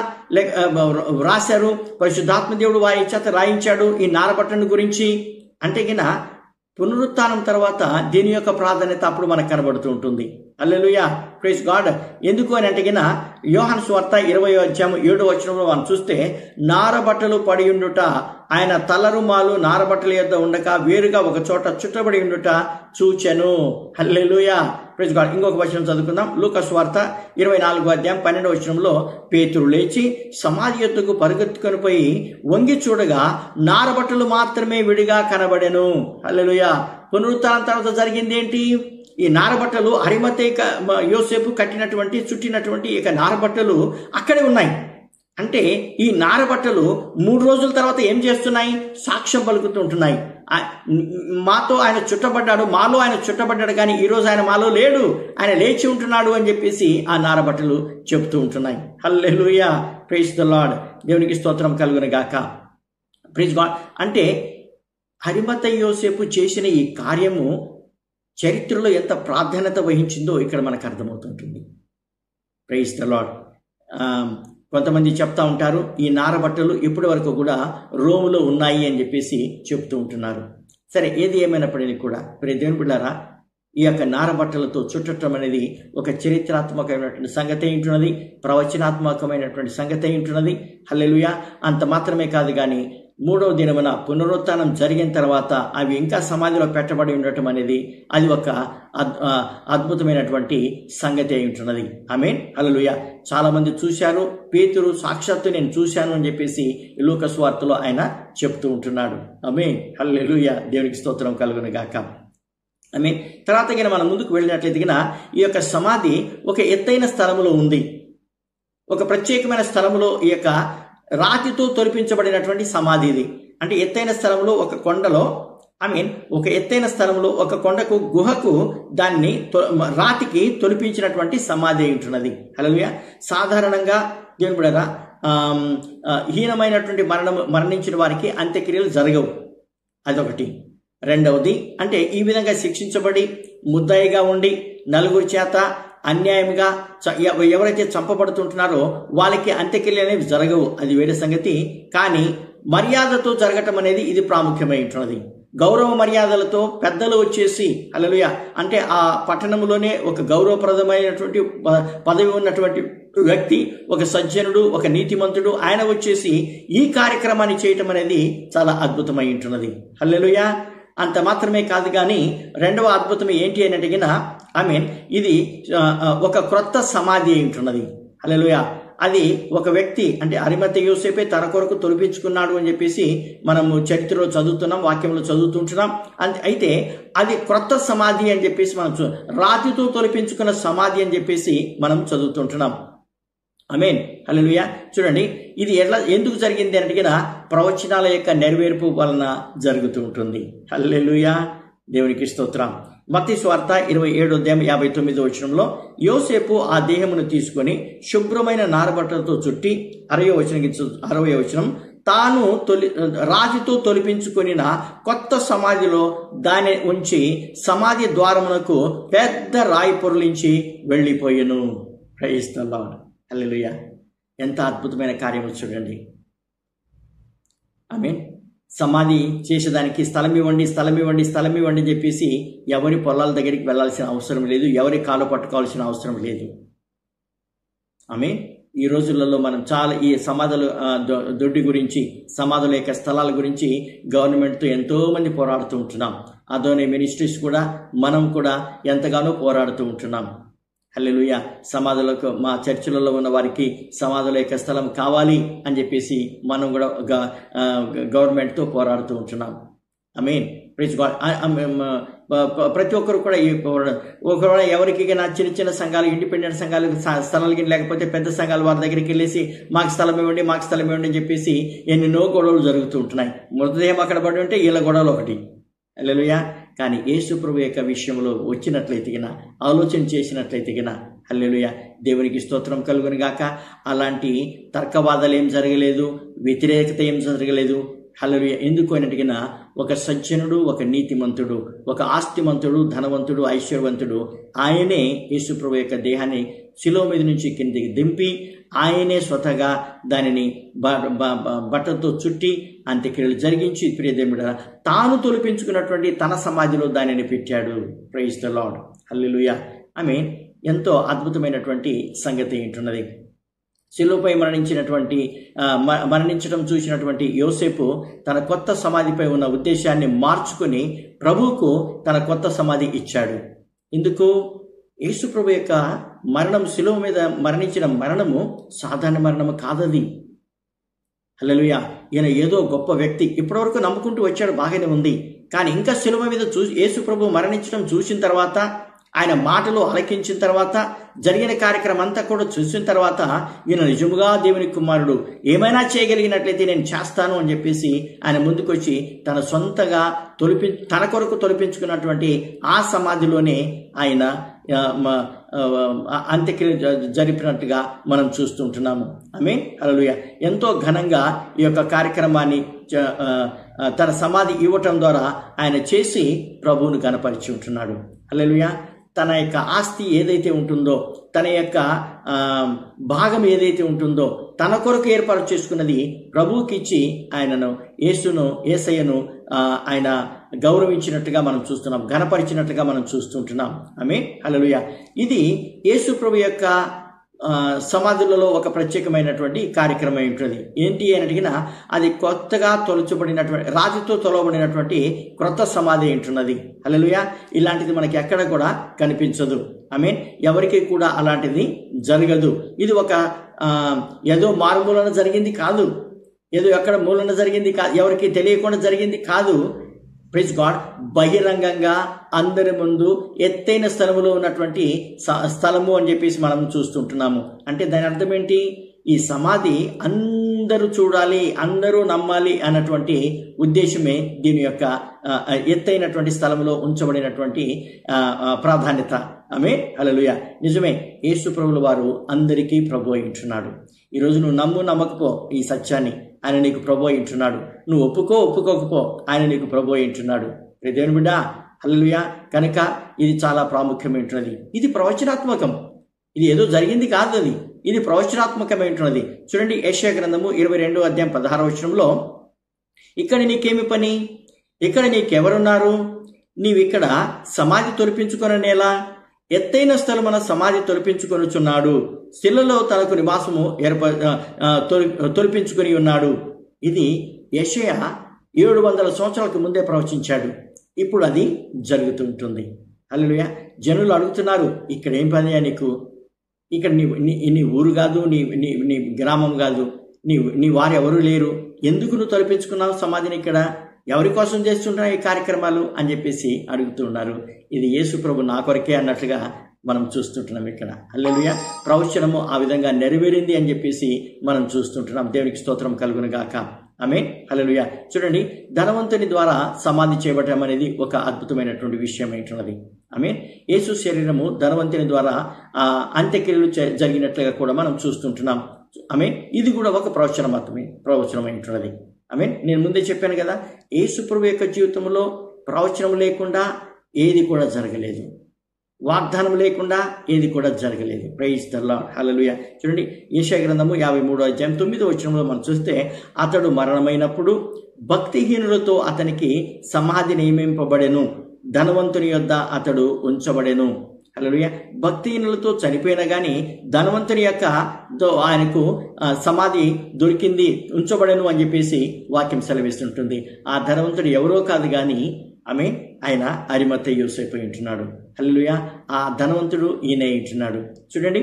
వ్రాశారు పరిశుద్ధాత్మ దేవుడు వారి చేత రాయించాడు ఈ నారబట్టను గురించి అంటే గిన పునరుత్నం తర్వాత దీని యొక్క ప్రాధాన్యత అప్పుడు మనకు కనబడుతూ ఉంటుంది అల్లెలుయ ప్రైజ్ గాడ్ ఎందుకు అని అంటే గిన యోహన్ స్వార్త ఇరవై అధ్యాయం ఏడు వచనంలో మనం చూస్తే నారబట్టలు పడి ఉండుట ఆయన తలరుమాలు నారబట్టల యొద్ద ఉండక వేరుగా ఒక చోట చుట్టబడి ఉండుట చూచెను హల్లెలుయ ప్రైజ్ గాడ్ ఇంకొక వచనం చదువుకుందాం లూకస్ వార్త ఇరవై నాలుగు అధ్యాయం పన్నెండు వచనంలో పేతురు లేచి సమాధి యొద్దకు పరుగెత్తుకొని పోయి వంగి చూడగా నారబట్టలు మాత్రమే విడిగా కనబడెను హల్లెలుయ పునరుత్థానం తర్వాత జరిగింది ఏంటి ఈ నారబట్టలు అరిమతే యోసేపు కట్టినటువంటి చుట్టినటువంటి ఇక నారబట్టలు అక్కడే ఉన్నాయి అంటే ఈ నారబట్టలు మూడు రోజుల తర్వాత ఏం చేస్తున్నాయి సాక్ష్యం పలుకుతూ ఉంటున్నాయి మాతో ఆయన చుట్టబడ్డాడు మాలో ఆయన చుట్టబడ్డాడు కానీ ఈరోజు ఆయన మాలో లేడు ఆయన లేచి ఉంటున్నాడు అని చెప్పేసి ఆ నారబట్టలు చెప్తూ ఉంటున్నాయి హల్లెలుయా ప్రైజ్ ద లాడ్ దేవునికి స్తోత్రం కలుగును గాక ప్రైజ్ గాడ్ అంటే హరిమత యోసేపు చేసిన ఈ కార్యము చరిత్రలో ఎంత ప్రాధాన్యత వహించిందో ఇక్కడ మనకు అర్థమవుతుంటుంది ప్రైజ్ ద లాడ్ కొంతమంది చెప్తా ఉంటారు ఈ నారబట్టలు ఇప్పటి వరకు కూడా రోములో ఉన్నాయి అని చెప్పేసి చెప్తూ ఉంటున్నారు సరే ఏది ఏమైనప్పటికీ కూడా ప్రే దేవుని బిడ్డారా ఈ యొక్క నారబట్టలతో చుట్టడం అనేది ఒక చరిత్రాత్మకమైనటువంటి సంగతి ఉంటున్నది ప్రవచనాత్మకమైనటువంటి సంగతి ఉంటున్నది హల్లెలుయ అంత మాత్రమే కాదు కానీ మూడవ దినమున పునరుత్థానం జరిగిన తర్వాత అవి ఇంకా సమాధిలో పెట్టబడి ఉండటం అనేది అది ఒక అద్- ఆ, అద్భుతమైనటువంటి సంగతి అయి ఉంటున్నది ఐ మీన్ హల్లెలూయ చాలా మంది చూశారు పేతురు సాక్షాత్తు నేను చూశాను అని చెప్పేసి ఈ లూకస్ వార్తలో ఆయన చెప్తూ ఉంటున్నాడు ఆమె హల్లెలూయ దేవునికి స్తోత్రం కలుగును గాక ఐ మీన్ తర్వాత గిన మనం ముందుకు వెళ్ళినట్లయితే గిన ఈ యొక్క సమాధి ఒక ఎత్తైన స్థలములో ఉంది ఒక ప్రత్యేకమైన స్థలములో ఈ యొక్క రాతితో తొలిపించబడినటువంటి సమాధి ఇది అంటే ఎత్తైన స్థలంలో ఒక కొండలో ఐ మీన్ ఒక ఎత్తైన స్థలంలో ఒక కొండకు గుహకు దాన్ని తొ- రాతికి తొలిపించినటువంటి సమాధి అయి ఉంటున్నది హలోయ సాధారణంగా దేవుని బిడ్డలారా, ఆమ్, ఆ, హీనమైనటువంటి మరణం మరణించిన వారికి అంత్యక్రియలు జరగవు అదొకటి రెండవది అంటే ఈ విధంగా శిక్షించబడి ముద్దాయిగా ఉండి నలుగురి చేత అన్యాయంగా చ- ఎవ- ఎవరైతే చంపబడుతుంటున్నారో వాళ్ళకి అంత్యక్రియలు అనేవి జరగవు అది వేరే సంగతి కానీ మర్యాదతో జరగటం అనేది ఇది ప్రాముఖ్యమై ఉంటున్నది గౌరవ మర్యాదలతో పెద్దలు వచ్చేసి అలలుయ అంటే ఆ పట్టణంలోనే ఒక గౌరవప్రదమైనటువంటి ప- పదవి ఉన్నటువంటి వ్యక్తి ఒక సజ్జనుడు ఒక నీతిమంతుడు ఆయన వచ్చేసి ఈ కార్యక్రమాన్ని చేయటం అనేది చాలా అద్భుతమై ఉంటున్నది హల్లెలూయ అంత మాత్రమే కాదు కానీ రెండవ అద్భుతం ఏంటి అని అడిగిన ఐ మీన్ ఇది ఆ, ఆ, ఒక క్రొత్త సమాధి అయి ఉంటున్నది హల్లెలూయ అది ఒక వ్యక్తి అంటే అరిమత యోసేపే తన కొరకు తొలిపించుకున్నాడు అని చెప్పేసి మనము చరిత్రలో చదువుతున్నాం వాక్యంలో చదువుతుంటున్నాం అంతే అయితే అది క్రొత్త సమాధి అని చెప్పేసి మనం చూ- రాతితో తొలిపించుకున్న సమాధి అని చెప్పేసి మనం చదువుతుంటున్నాం అమేన్ హల్లెలూయ చూడండి ఇది ఎట్లా ఎందుకు జరిగింది అని అడిగిన ప్రవచనాల యొక్క నెరవేర్పు వలన జరుగుతూ ఉంటుంది హల్లెలూయ దేవునికి స్తోత్రం మత్తి స్వార్త ఇరవై ఏడు అధ్యాయం యాభై తొమ్మిది వచనంలో యోసేపు ఆ దేహమును తీసుకొని శుభ్రమైన నారబట్టలతో చుట్టి అరవై వచనం అరవై వచనం తాను తొలి రాజుతో తొలిపించుకొనిన కొత్త సమాధిలో దాని ఉంచి సమాధి ద్వారమునకు పెద్ద రాయి పొరలించి వెళ్ళిపోయెను ప్రైజ్ ద లార్డ్ హల్లెలూయా ఎంత అద్భుతమైన కార్యము చూడండి ఐ మీన్ సమాధి చేసేదానికి స్థలం ఇవ్వండి స్థలం ఇవ్వండి స్థలం ఇవ్వండి అని చెప్పేసి ఎవరి పొలాల దగ్గరికి వెళ్ళాల్సిన అవసరం లేదు ఎవరి కాలు పట్టుకోవాల్సిన అవసరం లేదు ఆమె ఈ రోజులలో మనం చాలా ఈ సమాధుల ఆ, దొ- దొడ్డి గురించి సమాధుల యొక్క స్థలాల గురించి గవర్నమెంట్తో ఎంతో మంది పోరాడుతూ ఉంటున్నాం అదోనే మినిస్ట్రీస్ కూడా మనం కూడా ఎంతగానో పోరాడుతూ ఉంటున్నాం హల్లెలూయ సమాధులకు మా చర్చిలలో ఉన్న వారికి సమాధుల యొక్క స్థలం కావాలి అని చెప్పేసి మనం కూడా గ- ఆ, గవర్నమెంట్తో పోరాడుతూ ఉంటున్నాం ఐ మీన్ ప్లీజ్ గాడ్ ప్రతి ఒక్కరు కూడా ఈ పోరాడ- ఒకవేళ ఎవరికి నా చిన్న చిన్న సంఘాలు ఇండిపెండెంట్ సంఘాలు స- స్థలాలు గిన లేకపోతే పెద్ద సంఘాలు వారి దగ్గరికి వెళ్ళేసి మాకు స్థలం ఇవ్వండి మాకు స్థలం ఇవ్వండి అని చెప్పేసి ఎన్నెన్నో గొడవలు జరుగుతూ ఉంటున్నాయి మృతదేహం అక్కడ పడి ఉంటే వీళ్ళ గొడవలు ఒకటి హల్లెలూయా కానీ యేసు ప్రభు యొక్క విషయంలో వచ్చినట్లయితే గిన ఆలోచన చేసినట్లయితే గిన హల్లెలూయా దేవునికి స్తోత్రం కలుగును గాక అలాంటి తర్కవాదాలు ఏం జరగలేదు వ్యతిరేకత ఏం జరగలేదు హల్లెలూయా ఎందుకు అన్నట్టుగా ఒక సజ్జనుడు ఒక నీతిమంతుడు ఒక ఆస్తిమంతుడు ధనవంతుడు ఐశ్వర్యవంతుడు ఆయనే యేసుప్రభు యొక్క దేహాన్ని శిలో మీద నుంచి కిందికి దింపి ఆయనే స్వతగా దానిని బ- బ- బ- బట్టతో చుట్టి అంత్యక్రియలు జరిగించి ప్రియదేవుడ తాను తొలిపించుకున్నటువంటి తన సమాధిలో దానిని పెట్టాడు praise the Lord hallelujah I mean ఎంతో అద్భుతమైనటువంటి సంగతి ఏంటున్నది శిలువపై మరణించినటువంటి ఆ, మ- మరణించడం చూసినటువంటి యోసేపు తన కొత్త సమాధిపై ఉన్న ఉద్దేశాన్ని మార్చుకుని ప్రభువుకు తన కొత్త సమాధి ఇచ్చాడు ఎందుకు యేసు ప్రభు యొక్క మరణం శిలువ మీద మరణించిన మరణము సాధారణ మరణము కాదది హల్లెలూయా ఈయన ఏదో గొప్ప వ్యక్తి ఇప్పటివరకు నమ్ముకుంటూ వచ్చాడు బాగానే ఉంది కానీ ఇంకా శిలువ మీద చూ యేసు ప్రభు మరణించడం చూసిన తర్వాత ఆయన మాటలు ఆలకించిన తర్వాత జరిగిన కార్యక్రమం అంతా కూడా చూసిన తర్వాత ఈయన నిజముగా దేవుని కుమారుడు ఏమైనా చేయగలిగినట్లయితే నేను చేస్తాను అని చెప్పేసి ఆయన ముందుకొచ్చి తన సొంతగా తొలిపి తన కొరకు తొలిపించుకున్నటువంటి ఆ సమాధిలోనే ఆయన ఆ, మ- ఆ, అంత్యక్రియ జ- జరిపినట్టుగా మనం చూస్తుంటున్నాము ఆమె అలలుయ ఎంతో ఘనంగా ఈ యొక్క కార్యక్రమాన్ని చ- ఆ, ఆ, తన సమాధి ఇవ్వటం ద్వారా ఆయన చేసి ప్రభువును గనపరిచి ఉంటున్నాడు అల్లెలుయ తన యొక్క ఆస్తి ఏదైతే ఉంటుందో తన యొక్క ఆ, భాగం ఏదైతే ఉంటుందో తన కొరకు ఏర్పాటు చేసుకున్నది ప్రభువుకి ఇచ్చి ఆయనను యేసును ఏసయ్యను ఆ, ఆయన గౌరవించినట్టుగా మనం చూస్తున్నాం ఘనపరిచినట్టుగా మనం చూస్తుంటున్నాం ఆమె హల్లెలూయా ఇది యేసు ప్రభు యొక్క ఆ, సమాధులలో ఒక ప్రత్యేకమైనటువంటి కార్యక్రమం అయి ఉంటుంది ఏంటి అని అడిగినా అది కొత్తగా తొలచబడినటువంటి రాజుతో తొలబడినటువంటి క్రొత్త సమాధి అయి ఉంటున్నది హల్లెలూయా ఇలాంటిది మనకి ఎక్కడ కూడా కనిపించదు ఐ మీన్ ఎవరికి కూడా అలాంటిది జరగదు ఇది ఒక ఆ, ఏదో మారుమూలన జరిగింది కాదు ఏదో ఎక్కడ మూలన జరిగింది కాదు ఎవరికి తెలియకుండా జరిగింది కాదు ప్రైజ్ గాడ్ బహిరంగంగా అందరి ముందు ఎత్తైన స్థలములో ఉన్నటువంటి స- స్థలము అని చెప్పేసి మనం చూస్తుంటున్నాము అంటే దాని అర్థం ఏంటి ఈ సమాధి అందరూ చూడాలి అందరూ నమ్మాలి అన్నటువంటి ఉద్దేశమే దీని యొక్క ఆ, ఆ, ఎత్తైనటువంటి స్థలంలో ఉంచబడినటువంటి ఆ, ఆ, ప్రాధాన్యత ఆమె హల్లెలూయ నిజమే యేసు ప్రభుల వారు అందరికీ ప్రభు అయి ఉంటున్నాడు ఈరోజు నువ్వు నమ్ము నమ్మకపో ఈ సత్యాన్ని ఆయన నీకు ప్రభు అయి ఉంటున్నాడు నువ్వు ఒప్పుకో ఒప్పుకోకపో ఆయన నీకు ప్రభు అయి ఉంటున్నాడు రే దేవుని బిడ్డ హల్లెలూయా కనుక ఇది చాలా ప్రాముఖ్యమైనది ఇది ప్రవచనాత్మకం ఇది ఏదో జరిగింది కాదు అది ఇది ప్రవచనాత్మకమైనది చూడండి ఏషియా గ్రంథము ఇరవై రెండో అధ్యాయం పదహారవ వచనంలో ఇక్కడ నీకేమి పని ఇక్కడ నీకెవరున్నారు నీవు ఇక్కడ సమాధి తొలిపించుకొననేలా ఎత్తైన స్థలమున సమాధి తొలిపించుకొనుచున్నాడు శిలలో తనకు నివాసము ఏర్ప ఆ, ఆ, తొలి తొలిపించుకొని ఉన్నాడు ఇది యెషయ ఏడు వందల సంవత్సరాలకు ముందే ప్రవచించాడు ఇప్పుడు అది జరుగుతుంటుంది హల్లెలూయా జనులు అడుగుతున్నారు ఇక్కడ ఏం పని నీకు ఇక్కడ నీ నీ నీ ఊరు కాదు నీ నీ నీ గ్రామం కాదు నీ నీ వారు ఎవరు లేరు ఎందుకు నువ్వు తొలపించుకున్నావు సమాధిని ఇక్కడ ఎవరి కోసం చేస్తుంటున్నావు ఈ కార్యక్రమాలు అని చెప్పేసి అడుగుతున్నారు ఇది యేసు ప్రభు నా కొరకే అన్నట్లుగా మనం చూస్తుంటున్నాం ఇక్కడ హల్లెలూయ ప్రవచనము ఆ విధంగా నెరవేరింది అని చెప్పేసి మనం చూస్తుంటున్నాం దేవునికి స్తోత్రం కలుగును గాక ఆమె హల్లెలూయ చూడండి ధనవంతుని ద్వారా సమాధి చేయబడటం అనేది ఒక అద్భుతమైనటువంటి విషయం ఏంటున్నది ఆమె యేసు శరీరము ధనవంతుని ద్వారా ఆ అంత్యక్రియలు చే- జరిగినట్లుగా కూడా మనం చూస్తుంటున్నాం ఆమె ఇది కూడా ఒక ప్రవచనం మాత్రమే ప్రవచనమైనటువంటిది ఆమె నేను ముందే చెప్పాను కదా యేసు ప్రభు యొక్క జీవితంలో ప్రవచనం లేకుండా ఏది కూడా జరగలేదు వాగ్దానం లేకుండా ఏది కూడా జరగలేదు ప్రైజ్ ద లార్డ్ హల్లెలూయ చూడండి ఏషియా గ్రంథము యాభై మూడో అధ్యాయం తొమ్మిదో వచనంలో మనం చూస్తే అతడు మరణమైనప్పుడు భక్తిహీనులతో అతనికి సమాధి నియమింపబడెను ధనవంతుని యొద్ద అతడు ఉంచబడెను హల్లెలూయ భక్తిహీనులతో చనిపోయినా కానీ ధనవంతుని యొక్క తో ఆయనకు ఆ, సమాధి దొరికింది ఉంచబడెను అని చెప్పేసి వాక్యం సెలవిస్తుంటుంది ఆ ధనవంతుడు ఎవరో కాదు కానీ ఆమె ఆయన అరిమత యూసైపోయి ఉంటున్నాడు హల్లెలూయ ఆ ధనవంతుడు ఈయన ఉంటున్నాడు చూడండి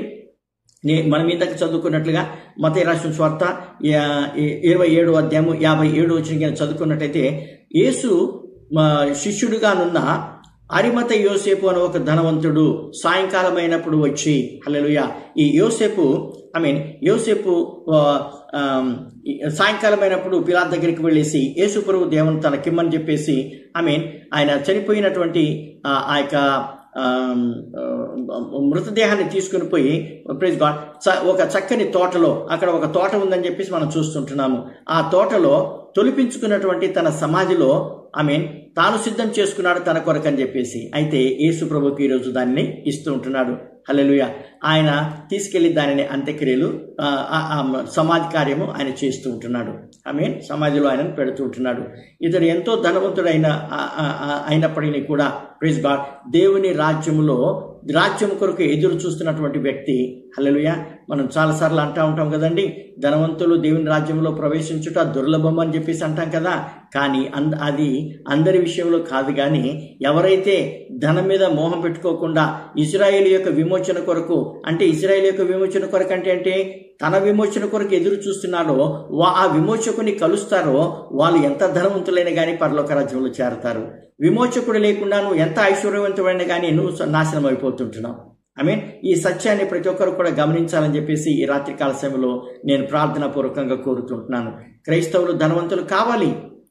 నే- మనం ఇందాక చదువుకున్నట్లుగా మత రాష్ట్రం స్వార్థ యా- ఇ- ఇరవై ఏడు అధ్యాయము యాభై ఏడు వచ్చిన కింద చదువుకున్నట్టయితే యేసు మా శిష్యుడిగానున్న అరిమత యోసేపు అనే ఒక ధనవంతుడు సాయంకాలం అయినప్పుడు వచ్చి హల్లెలూయ ఈ యోసేపు ఐ మీన్ యోసేపు ఆ, ఆమ్, ఈ సాయంకాలం అయినప్పుడు పిలాత్ దగ్గరికి వెళ్ళేసి యేసుప్రభు దేవుని తనకిమ్మని చెప్పేసి ఐ మీన్ ఆయన చనిపోయినటువంటి ఆ ఆ యొక్క ఆమ్, ఆ, మృతదేహాన్ని తీసుకుని పోయి ప్రైజ్ గాడ్ చ- ఒక చక్కని తోటలో అక్కడ ఒక తోట ఉందని చెప్పేసి మనం చూస్తుంటున్నాము ఆ తోటలో తొలిపించుకున్నటువంటి తన సమాధిలో ఐ మీన్ తాను సిద్ధం చేసుకున్నాడు తన కొరకు అని చెప్పేసి అయితే యేసు ప్రభుకి ఈరోజు దాన్ని ఇస్తూ ఉంటున్నాడు హల్లెలూయ ఆయన తీసుకెళ్లి దానిని అంత్యక్రియలు ఆ, ఆ, ఆ సమాధి కార్యము ఆయన చేస్తూ ఉంటున్నాడు ఐ మీన్ సమాధిలో ఆయనను పెడుతూ ఉంటున్నాడు ఇతడు ఎంతో ధనవంతుడైన ఆ, ఆ, ఆ, అయినప్పటికీ కూడా ప్రైజ్ గాడ్ దేవుని రాజ్యములో రాజ్యం కొరకు ఎదురు చూస్తున్నటువంటి వ్యక్తి హల్లెలూయ మనం చాలాసార్లు అంటా ఉంటాం కదండి ధనవంతులు దేవుని రాజ్యంలో ప్రవేశించుట దుర్లభం అని చెప్పేసి అంటాం కదా కానీ అంద అది అందరి విషయంలో కాదు కానీ ఎవరైతే ధనం మీద మోహం పెట్టుకోకుండా ఇజ్రాయేల్ యొక్క విమోచన కొరకు అంటే ఇజ్రాయేల్ యొక్క విమోచన కొరకు అంటే అంటే తన విమోచన కొరకు ఎదురు చూస్తున్నాడో వా ఆ విమోచకుని కలుస్తారో వాళ్ళు ఎంత ధనవంతులైనా కానీ పరలోక రాజ్యంలో చేరతారు విమోచకుడు లేకుండా నువ్వు ఎంత ఐశ్వర్యవంతుడైనా కానీ నువ్వు స- నాశనం అయిపోతుంటున్నావు ఐ మీన్ ఈ సత్యాన్ని ప్రతి ఒక్కరు కూడా గమనించాలని చెప్పేసి ఈ రాత్రికాల సమయంలో నేను ప్రార్థనా పూర్వకంగా కోరుతుంటున్నాను క్రైస్తవులు ధనవంతులు కావాలి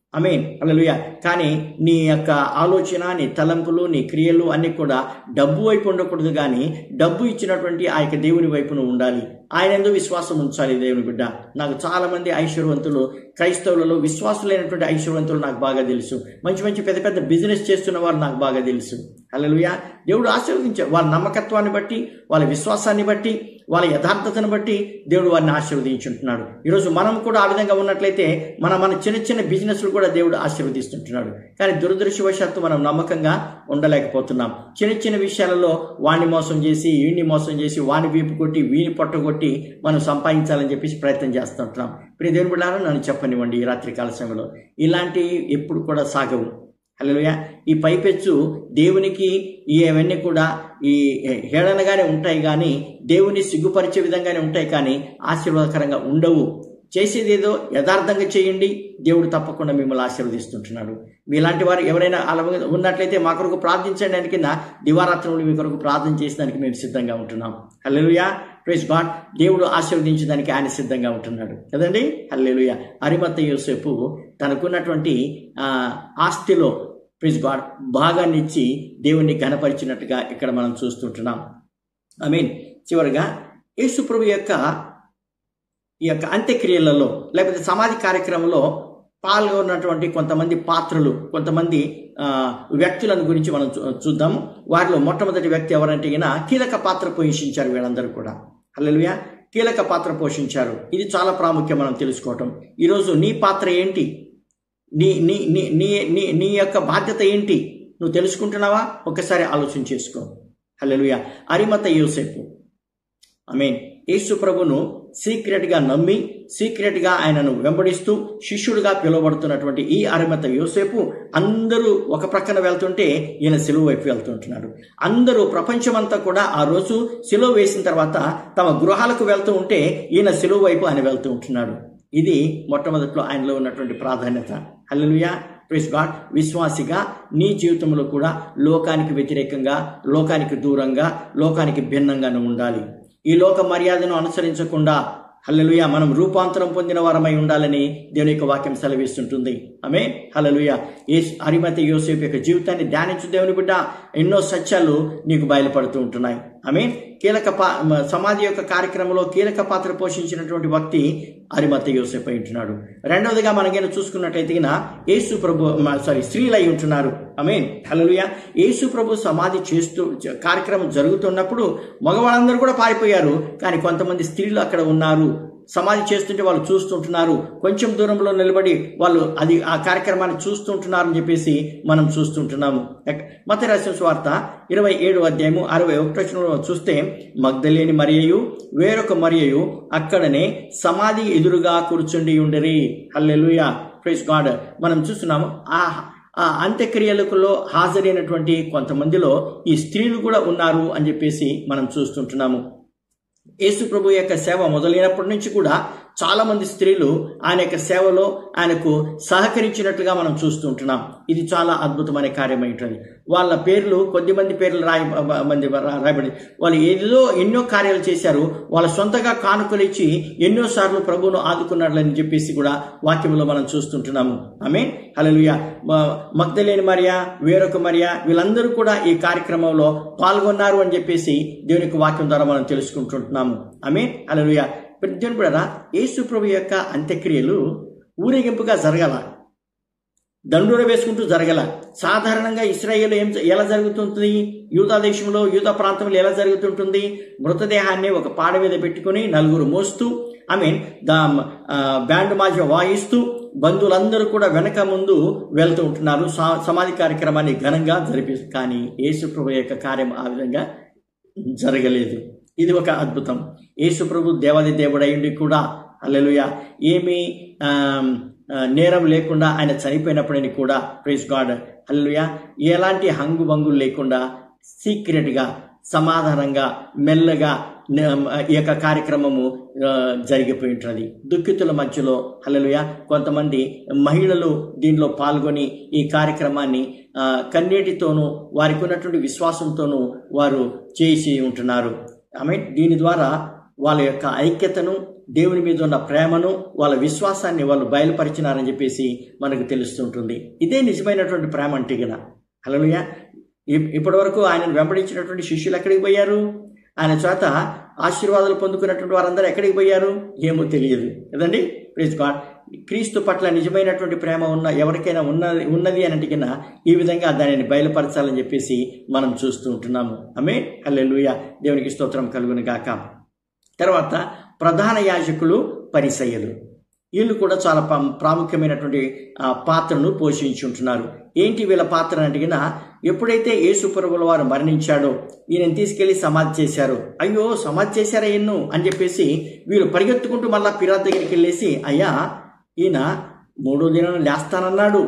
మీన్ అలలుయ కానీ నీ యొక్క ఆలోచన నీ తలంపులు నీ క్రియలు అన్నీ కూడా డబ్బు వైపు ఉండకూడదు కానీ డబ్బు ఇచ్చినటువంటి ఆ యొక్క దేవుని వైపున ఉండాలి ఆయన ఎందుకు విశ్వాసం ఉంచాలి దేవుని బిడ్డ నాకు చాలా మంది ఐశ్వర్యవంతులు క్రైస్తవులలో విశ్వాసులైనటువంటి ఐశ్వర్యవంతులు నాకు బాగా తెలుసు మంచి మంచి పెద్ద పెద్ద బిజినెస్ చేస్తున్న వారు నాకు బాగా తెలుసు అలలుయ దేవుడు ఆశీర్వదించారు వాళ్ళ నమ్మకత్వాన్ని బట్టి వాళ్ళ విశ్వాసాన్ని బట్టి వాళ్ళ యథార్థతను బట్టి దేవుడు వారిని ఆశీర్వదించుంటున్నాడు ఈరోజు మనం కూడా ఆ విధంగా ఉన్నట్లయితే మన మన చిన్న చిన్న బిజినెస్లు కూడా దేవుడు ఆశీర్వదిస్తుంటున్నాడు కానీ దురదృష్టవశాత్తు మనం నమ్మకంగా ఉండలేకపోతున్నాం చిన్న చిన్న విషయాలలో వాణ్ణి మోసం చేసి వీడిని మోసం చేసి వాణ్ణి వీపు కొట్టి వీని పొట్టగొట్టి మనం సంపాదించాలని చెప్పేసి ప్రయత్నం చేస్తుంటున్నాం ప్రియ దేవుని బిడ్డారా నన్ను చెప్పనివ్వండి ఈ రాత్రి కాల సమయంలో ఇలాంటివి ఎప్పుడు కూడా సాగవు హల్లెలూయా ఈ పైపెచ్చు దేవునికి ఇవన్నీ కూడా ఈ హేళనగానే ఉంటాయి కానీ దేవుని సిగ్గుపరిచే విధంగానే ఉంటాయి కానీ ఆశీర్వాదకరంగా ఉండవు చేసేది ఏదో యథార్థంగా చేయండి దేవుడు తప్పకుండా మిమ్మల్ని ఆశీర్వదిస్తుంటున్నాడు మీలాంటి వారు ఎవరైనా అలా ఉన్నట్లయితే మా కొరకు ప్రార్థించండి అని కింద దివారాత్రులు మీ కొరకు ప్రార్థన చేసేదానికి మేము సిద్ధంగా ఉంటున్నాం హల్లెలూయా ప్రైజ్ గాడ్ దేవుడు ఆశీర్వదించడానికి ఆయన సిద్ధంగా ఉంటున్నాడు కదండి హల్లెలూయా అరిమత్త యోసేపు తనకున్నటువంటి ఆస్తిలో ప్రిజ్ గాడ్ భాగాన్ని ఇచ్చి దేవుణ్ణి ఘనపరిచినట్టుగా ఇక్కడ మనం చూస్తుంటున్నాం ఐ మీన్ చివరిగా యేసుప్రభు యొక్క ఈ యొక్క అంత్యక్రియలలో లేకపోతే సమాధి కార్యక్రమంలో పాల్గొన్నటువంటి కొంతమంది పాత్రలు కొంతమంది వ్యక్తులను గురించి మనం చూద్దాము వారిలో మొట్టమొదటి వ్యక్తి ఎవరంటే ఈయన కీలక పాత్ర పోషించారు వీళ్ళందరూ కూడా హల్లెలూయా కీలక పాత్ర పోషించారు ఇది చాలా ప్రాముఖ్యం మనం తెలుసుకోవటం ఈరోజు నీ పాత్ర ఏంటి నీ నీ నీ నీ నీ నీ యొక్క బాధ్యత ఏంటి నువ్వు తెలుసుకుంటున్నావా ఒకసారి ఆలోచన చేసుకో హల్లెలూయా అరిమత యోసేపు ఐ మీన్ యేసు ప్రభును సీక్రెట్గా నమ్మి సీక్రెట్గా ఆయనను వెంబడిస్తూ శిష్యుడిగా పిలువబడుతున్నటువంటి ఈ అరిమత యోసేపు అందరూ ఒక ప్రక్కన వెళ్తుంటే ఈయన సెలువు వైపు వెళ్తుంటున్నాడు అందరూ ప్రపంచమంతా కూడా ఆ రోజు సెలువు వేసిన తర్వాత తమ గృహాలకు వెళ్తూ ఉంటే ఈయన సెలువు వైపు ఆయన వెళ్తూ ఉంటున్నాడు ఇది మొట్టమొదట్లో ఆయనలో ఉన్నటువంటి ప్రాధాన్యత హల్లెలూయా ప్రైస్ గాడ్ విశ్వాసిగా నీ జీవితంలో కూడా లోకానికి వ్యతిరేకంగా లోకానికి దూరంగా లోకానికి భిన్నంగా ఉండాలి ఈ లోక మర్యాదను అనుసరించకుండా హల్లెలుయ మనం రూపాంతరం పొందిన వారమై ఉండాలని దేవుని యొక్క వాక్యం సెలవిస్తుంటుంది ఆమె హల్లెలుయ ఏ అరిమతి యోసేపు యొక్క జీవితాన్ని ధ్యానించు దేవుని బిడ్డ ఎన్నో సత్యాలు నీకు బయలుపడుతూ ఉంటున్నాయి ఆమె కీలక పా సమాధి యొక్క కార్యక్రమంలో కీలక పాత్ర పోషించినటువంటి వ్యక్తి అరిమత యోసేపు అయి ఉంటున్నాడు రెండవదిగా మనకైనా చూసుకున్నట్టయితే యేసు ప్రభు సారీ స్త్రీలు అయి ఉంటున్నారు మీన్ హలలుయ యేసు ప్రభు సమాధి చేస్తూ కార్యక్రమం జరుగుతున్నప్పుడు మగవాళ్ళందరూ కూడా పారిపోయారు కానీ కొంతమంది స్త్రీలు అక్కడ ఉన్నారు సమాధి చేస్తుంటే వాళ్ళు చూస్తుంటున్నారు కొంచెం దూరంలో నిలబడి వాళ్ళు అది ఆ కార్యక్రమాన్ని చూస్తుంటున్నారని చెప్పేసి మనం చూస్తుంటున్నాము మత రహస్య స్వార్త ఇరవై ఏడు అధ్యాయము అరవై ఒకటో చూస్తే మగ్ధలేని మరియయు వేరొక మరియయు అక్కడనే సమాధి ఎదురుగా కూర్చుండి ఉండరి హల్లెలుయా ప్రైస్ గాడ్ మనం చూస్తున్నాము ఆ ఆ అంత్యక్రియలకులో హాజరైనటువంటి కొంతమందిలో ఈ స్త్రీలు కూడా ఉన్నారు అని చెప్పేసి మనం చూస్తుంటున్నాము యేసు ప్రభు యొక్క సేవ మొదలైనప్పటి నుంచి కూడా చాలా మంది స్త్రీలు ఆయన యొక్క సేవలో ఆయనకు సహకరించినట్లుగా మనం చూస్తూ ఉంటున్నాం ఇది చాలా అద్భుతమైన కార్యమైంటుంది వాళ్ళ పేర్లు కొద్ది మంది పేర్లు రాయ మంది రాయబడి వాళ్ళు ఏదో ఎన్నో కార్యాలు చేశారు వాళ్ళ సొంతగా కానుకలు ఇచ్చి ఎన్నోసార్లు ప్రభువును ఆదుకున్నాడని చెప్పేసి కూడా వాక్యంలో మనం చూస్తుంటున్నాము ఆమె హలలుయ మగ్ధలేని మరియా వేరొక మరియా వీళ్ళందరూ కూడా ఈ కార్యక్రమంలో పాల్గొన్నారు అని చెప్పేసి దేవునికి వాక్యం ద్వారా మనం తెలుసుకుంటుంటున్నాము ఆమె హలలుయ ప్రతిజన్ కూడా యేసు ప్రభు యొక్క అంత్యక్రియలు ఊరేగింపుగా జరగాల దండూర వేసుకుంటూ జరగల సాధారణంగా ఇస్రాయేల్ ఏం ఎలా జరుగుతుంటుంది యూదా దేశంలో యూదా ప్రాంతంలో ఎలా జరుగుతుంటుంది మృతదేహాన్ని ఒక పాడ మీద పెట్టుకుని నలుగురు మోస్తూ ఐ మీన్ దా బ్యాండ్ మాజ వాయిస్తూ బంధువులందరూ కూడా వెనక ముందు వెళ్తూ ఉంటున్నారు సమాధి కార్యక్రమాన్ని ఘనంగా జరిపి కానీ యేసు ప్రభు యొక్క కార్యం ఆ విధంగా జరగలేదు ఇది ఒక అద్భుతం యేసు ప్రభు దేవాది దేవుడయ్యుండి కూడా అల్లెలుయ ఏమీ నేరం లేకుండా ఆయన చనిపోయినప్పుడని కూడా ప్రైజ్ గాడ్ అల్లెలుయ ఎలాంటి హంగు బంగులు లేకుండా సీక్రెట్గా సమాధానంగా మెల్లగా ఈ యొక్క కార్యక్రమము జరిగిపోయి ఉంటుంది దుఃఖితుల మధ్యలో హల్లలుయ కొంతమంది మహిళలు దీనిలో పాల్గొని ఈ కార్యక్రమాన్ని కన్నీటితోనూ వారికి ఉన్నటువంటి విశ్వాసంతోనూ వారు చేసి ఉంటున్నారు ఆమె దీని ద్వారా వాళ్ళ యొక్క ఐక్యతను దేవుని మీద ఉన్న ప్రేమను వాళ్ళ విశ్వాసాన్ని వాళ్ళు బయలుపరిచినారని చెప్పేసి మనకు తెలుస్తుంటుంది ఇదే నిజమైనటువంటి ప్రేమ అంటే గన హలోయ ఇప్పటి వరకు ఆయనను వెంబడించినటువంటి శిష్యులు ఎక్కడికి పోయారు ఆయన చేత ఆశీర్వాదాలు పొందుకున్నటువంటి వారందరూ ఎక్కడికి పోయారు ఏమో తెలియదు కదండి ప్లీజ్ గాడ్ క్రీస్తు పట్ల నిజమైనటువంటి ప్రేమ ఉన్న ఎవరికైనా ఉన్నది ఉన్నది అని అడిగినా ఈ విధంగా దానిని బయలుపరచాలని చెప్పేసి మనం చూస్తూ ఉంటున్నాము ఆమె హల్లెలూయ దేవునికి స్తోత్రం కలుగును గాక తర్వాత ప్రధాన యాజకులు పరిసయ్యలు వీళ్ళు కూడా చాలా ప్రా- ప్రాముఖ్యమైనటువంటి ఆ, పాత్రను పోషించి ఉంటున్నారు ఏంటి వీళ్ళ పాత్ర అని అడిగినా ఎప్పుడైతే యేసు ప్రభుల వారు మరణించాడో ఈయన తీసుకెళ్లి సమాధి చేశారు అయ్యో సమాధి చేశారా ఎన్ను అని చెప్పేసి వీళ్ళు పరిగెత్తుకుంటూ మళ్ళా పిరాత్ దగ్గరికి వెళ్ళేసి అయ్యా ఈయన మూడో దినం లేస్తానన్నాడు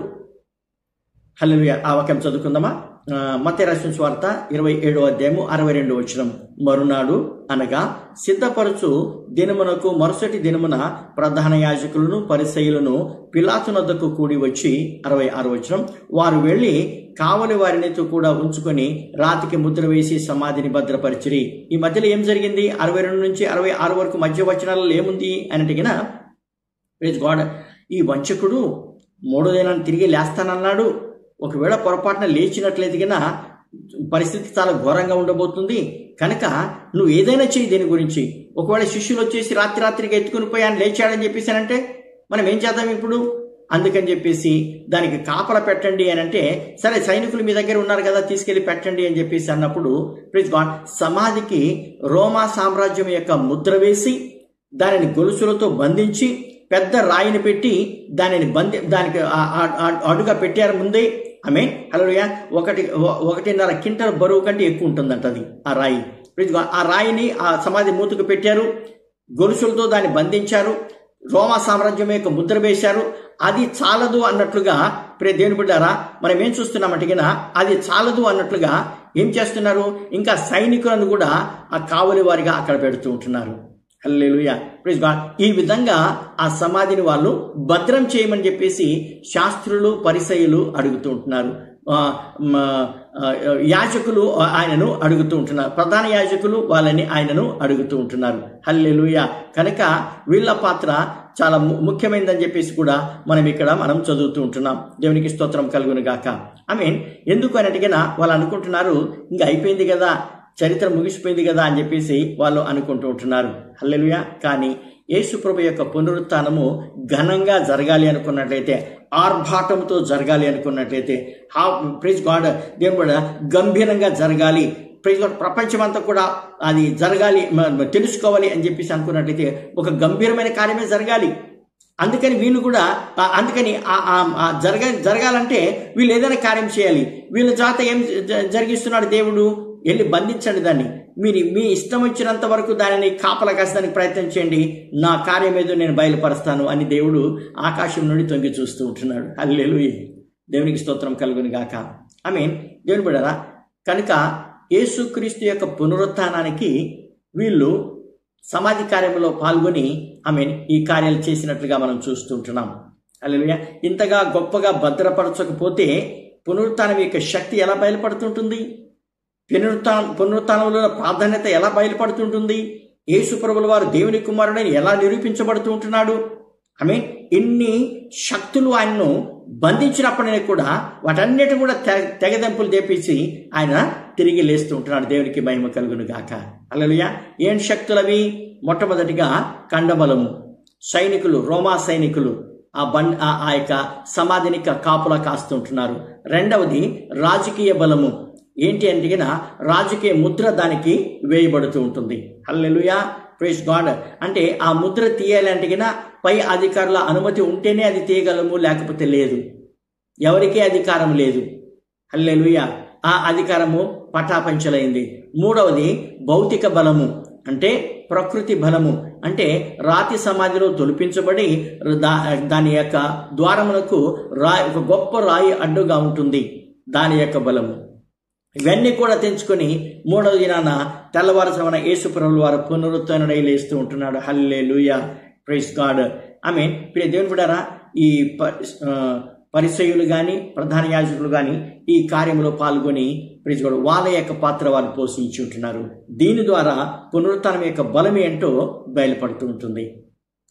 హలో ఆ వాక్యం చదువుకుందామా ఆ, మత్తయి రాసిన స్వార్త ఇరవై ఏడో అధ్యాయము అరవై రెండు వచ్చిన మరునాడు అనగా సిద్ధపరచు దినమునకు మరుసటి దినమున ప్రధాన యాజకులను పరిసయులను పిలాతునద్దకు కూడి వచ్చి అరవై ఆరు వచ్చిన వారు వెళ్ళి కావలి వారినితో కూడా ఉంచుకొని రాతికి ముద్ర వేసి సమాధిని భద్రపరిచిరి ఈ మధ్యలో ఏం జరిగింది అరవై రెండు నుంచి అరవై ఆరు వరకు మధ్య వచనాలలో ఏముంది అని అడిగినా ప్లీజ్ గాడ్ ఈ వంచకుడు మూడో దినాన్ని తిరిగి లేస్తానన్నాడు ఒకవేళ పొరపాటున లేచినట్లయితే గిన పరిస్థితి చాలా ఘోరంగా ఉండబోతుంది కనుక నువ్వు ఏదైనా చెయ్యి దీని గురించి ఒకవేళ శిష్యులు వచ్చేసి రాత్రి రాత్రికి ఎత్తుకుని పోయి ఆయన లేచాడని చెప్పేసానంటే మనం ఏం చేద్దాం ఇప్పుడు అందుకని చెప్పేసి దానికి కాపల పెట్టండి అని అంటే సరే సైనికులు మీ దగ్గర ఉన్నారు కదా తీసుకెళ్లి పెట్టండి అని చెప్పేసి అన్నప్పుడు ప్లీజ్ గాడ్ సమాధికి రోమా సామ్రాజ్యం యొక్క ముద్ర వేసి దానిని గొలుసులతో బంధించి పెద్ద రాయిని పెట్టి దానిని బంధి దానికి ఆ- ఆ- ఆ- అడుగా పెట్టారు ముందే ఆమె హలో ఒకటి ఒ- ఒకటిన్నర కింటల బరువు కంటే ఎక్కువ ఉంటుందంట అది ఆ రాయి ప్లీజ్ గా- ఆ రాయిని ఆ సమాధి మూతకు పెట్టారు గొలుసులతో దాన్ని బంధించారు రోమా సామ్రాజ్యం యొక్క ముద్ర వేశారు అది చాలదు అన్నట్లుగా ప్రే దేవుని బిడ్డారా మనం ఏం చూస్తున్నామంటే అది చాలదు అన్నట్లుగా ఏం చేస్తున్నారు ఇంకా సైనికులను కూడా ఆ కావలి వారిగా అక్కడ పెడుతూ ఉంటున్నారు హల్లెలూయా ప్లీజ్ గాడ్ ఈ విధంగా ఆ సమాధిని వాళ్ళు భద్రం చేయమని చెప్పేసి శాస్త్రులు పరిసయులు అడుగుతూ ఉంటున్నారు ఆ, మ, ఆ, యాజకులు ఆయనను అడుగుతూ ఉంటున్నారు ప్రధాన యాజకులు వాళ్ళని ఆయనను అడుగుతూ ఉంటున్నారు హల్లెలూయా కనుక వీళ్ళ పాత్ర చాలా ము- ముఖ్యమైనదని చెప్పేసి కూడా మనం ఇక్కడ మనం చదువుతూ ఉంటున్నాం దేవునికి స్తోత్రం కలుగును గాక ఐ మీన్ ఎందుకు అని అడిగినా వాళ్ళు అనుకుంటున్నారు ఇంకా అయిపోయింది కదా చరిత్ర ముగిసిపోయింది కదా అని చెప్పేసి వాళ్ళు అనుకుంటూ ఉంటున్నారు హల్లెలూయా కానీ యేసుప్రభు యొక్క పునరుత్థానము ఘనంగా జరగాలి అనుకున్నట్లయితే ఆర్భాటంతో జరగాలి అనుకున్నట్లయితే హా ప్రైజ్ గాడ్ దేవుని కూడా గంభీరంగా జరగాలి ప్రైజ్ గాడ్ ప్రపంచమంతా కూడా అది జరగాలి మ- మ- తెలుసుకోవాలి అని చెప్పేసి అనుకున్నట్లయితే ఒక గంభీరమైన కార్యమే జరగాలి అందుకని వీళ్ళు కూడా ఆ, అందుకని ఆ- ఆ- ఆ జరగ జరగాలంటే వీళ్ళు ఏదైనా కార్యం చేయాలి వీళ్ళ జాత ఏం జ- జరిగిస్తున్నాడు దేవుడు వెళ్ళి బంధించండి దాన్ని మీరు మీ ఇష్టం వచ్చినంత వరకు దానిని కాపలా కాసడానికి ప్రయత్నం చేయండి నా కార్యం ఏదో నేను బయలుపరుస్తాను అని దేవుడు ఆకాశం నుండి తొంగి చూస్తూ ఉంటున్నాడు అల్లెలు దేవునికి స్తోత్రం కలుగుని గాక ఐ మీన్ దేవుని బిడ్డరా కనుక యేసుక్రీస్తు యొక్క పునరుత్థానానికి వీళ్ళు సమాధి కార్యంలో పాల్గొని ఐ మీన్ ఈ కార్యాలు చేసినట్లుగా మనం చూస్తుంటున్నాం అల్లెలుయ ఇంతగా గొప్పగా భద్రపరచకపోతే పునరుత్థానం యొక్క శక్తి ఎలా బయలుపడుతుంటుంది పునరుత్థానం పునరుత్థానంలో ప్రాధాన్యత ఎలా బయలుపడుతుంటుంది యేసు ప్రభుల వారు దేవుని కుమారుడని ఎలా నిరూపించబడుతూ ఉంటున్నాడు ఐ మీన్ ఇన్ని శక్తులు ఆయన్ను బంధించినప్పటినీ కూడా వాటన్నిటి కూడా తె తెగదెంపులు తెప్పించి ఆయన తిరిగి లేస్తూ ఉంటున్నాడు దేవునికి మహిమ కలుగును గాక అల్లలుయ ఏం శక్తులవి మొట్టమొదటిగా కండబలము సైనికులు రోమా సైనికులు ఆ బం ఆ ఆ యొక్క సమాధిని కా- కాపులా కాస్తుంటున్నారు రెండవది రాజకీయ బలము ఏంటి అంటే రాజకీయ ముద్ర దానికి వేయబడుతూ ఉంటుంది హల్లెలూయా ప్రైజ్ గాడ్ అంటే ఆ ముద్ర తీయాలంటే గిన పై అధికారుల అనుమతి ఉంటేనే అది తీయగలము లేకపోతే లేదు ఎవరికీ అధికారం లేదు హల్లెలూయా ఆ అధికారము పటాపంచలైంది మూడవది భౌతిక బలము అంటే ప్రకృతి బలము అంటే రాతి సమాధిలో తొలిపించబడి దా దాని యొక్క ద్వారమునకు రా ఒక గొప్ప రాయి అడ్డుగా ఉంటుంది దాని యొక్క బలము ఇవన్నీ కూడా తెంచుకొని మూడవ దినాన తెల్లవారుసమన యేసుప్రభుల వారు పునరుత్డై లేస్తూ ఉంటున్నాడు hallelujah praise God I mean ప్రియ దేవుని బిడ్డారా ఈ ప- ఆ, పరిచయులు కానీ ప్రధాన యాజకులు కానీ ఈ కార్యంలో పాల్గొని ప్రైజ్ గాడ్ వాళ్ళ యొక్క పాత్ర వారు పోషించి ఉంటున్నారు దీని ద్వారా పునరుత్థానం యొక్క బలం ఏంటో బయలుపడుతూ ఉంటుంది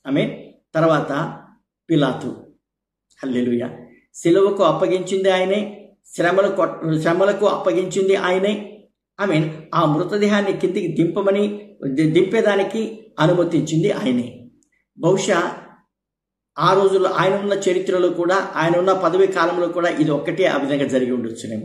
ఆమె తర్వాత పిలాతు హల్లెలూయ సిలువకు అప్పగించింది ఆయనే శ్రమలకు శ్రమలకు అప్పగించింది ఆయనే ఐ మీన్ ఆ మృతదేహాన్ని కిందికి దింపమని ది- దింపేదానికి అనుమతించింది ఆయనే బహుశా ఆ రోజుల్లో ఆయన ఉన్న చరిత్రలో కూడా ఆయన ఉన్న పదవి కాలంలో కూడా ఇది ఒక్కటే ఆ విధంగా జరిగి ఉండొచ్చునేమో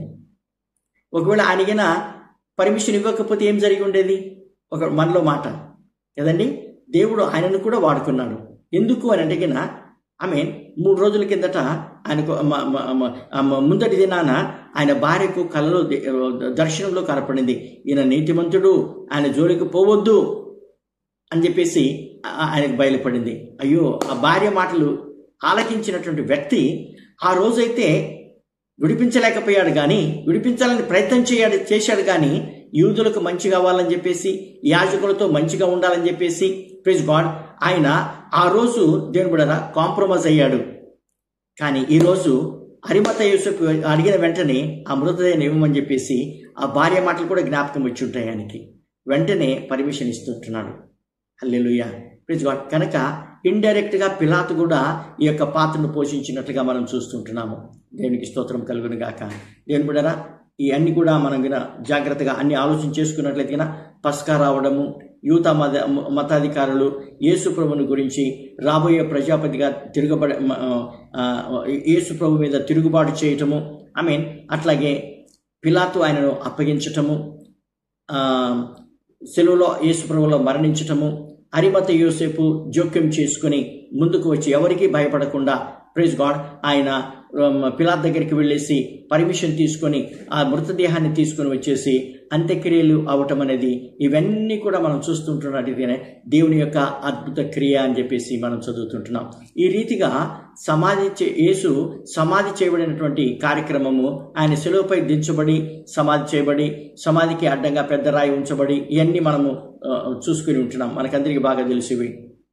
ఒకవేళ ఆయనగిన పర్మిషన్ ఇవ్వకపోతే ఏం జరిగి ఉండేది ఒక మనలో మాట కదండి దేవుడు ఆయనను కూడా వాడుకున్నాడు ఎందుకు అని అంటే ఐ మీన్ మూడు రోజుల కిందట ఆయనకు మ- మ- మ- మ- ముందటి దినాన ఆయన భార్యకు కలలో ది- దర్శనంలో కనపడింది ఈయన నీతిమంతుడు ఆయన జోలికి పోవద్దు అని చెప్పేసి ఆ- ఆయనకు బయలుపడింది అయ్యో ఆ భార్య మాటలు ఆలకించినటువంటి వ్యక్తి ఆ రోజైతే విడిపించలేకపోయాడు కానీ విడిపించాలని ప్రయత్నం చేయాడు చేశాడు కానీ యూదులకు మంచి కావాలని చెప్పేసి యాజకులతో మంచిగా ఉండాలని చెప్పేసి ప్రైజ్ గాడ్ ఆయన ఆ రోజు దేవుని బిడ్డరా కాంప్రమైజ్ అయ్యాడు కానీ ఈరోజు హరిమత యూసఫ్ అడిగిన వెంటనే ఆ మృతదేహం ఇవ్వమని చెప్పేసి ఆ భార్య మాటలు కూడా జ్ఞాపకం వచ్చి ఉంటాయి ఆయనకి వెంటనే పర్మిషన్ ఇస్తుంటున్నాడు హల్లెలూయ ప్లీజ్ గాడ్ కనుక ఇండైరెక్ట్ గా పిలాతు కూడా ఈ యొక్క పాత్రను పోషించినట్లుగా మనం చూస్తుంటున్నాము దేవునికి స్తోత్రం కలుగును గాక దేవుని బిడ్డరా ఈ అన్ని కూడా మనం గిన జాగ్రత్తగా అన్ని ఆలోచన చేసుకున్నట్లయితే గిన పస్కా రావడము యూత మత మతాధికారులు యేసు ప్రభుని గురించి రాబోయే ప్రజాపతిగా తిరగబడ మ- ఆ, యేసు ప్రభు మీద తిరుగుబాటు చేయటము ఐ మీన్ అట్లాగే పిలాతు ఆయనను అప్పగించటము ఆ, సెలవులో యేసుప్రభులో మరణించటము హరిమత యోసేపు జోక్యం చేసుకుని ముందుకు వచ్చి ఎవరికీ భయపడకుండా ప్రైజ్ గాడ్ ఆయన ఉమ్, పిలాత్ దగ్గరికి వెళ్ళేసి పర్మిషన్ తీసుకొని ఆ మృతదేహాన్ని తీసుకొని వచ్చేసి అంత్యక్రియలు అవటం అనేది ఇవన్నీ కూడా మనం చూస్తుంటున్నట్టుగానే దేవుని యొక్క అద్భుత క్రియ అని చెప్పేసి మనం చదువుతుంటున్నాం ఈ రీతిగా సమాధి చే యేసు సమాధి చేయబడినటువంటి కార్యక్రమము ఆయన సెలవుపై దించబడి సమాధి చేయబడి సమాధికి అడ్డంగా పెద్ద రాయి ఉంచబడి ఇవన్నీ మనము ఆ, చూసుకుని ఉంటున్నాం మనకందరికీ బాగా తెలిసివి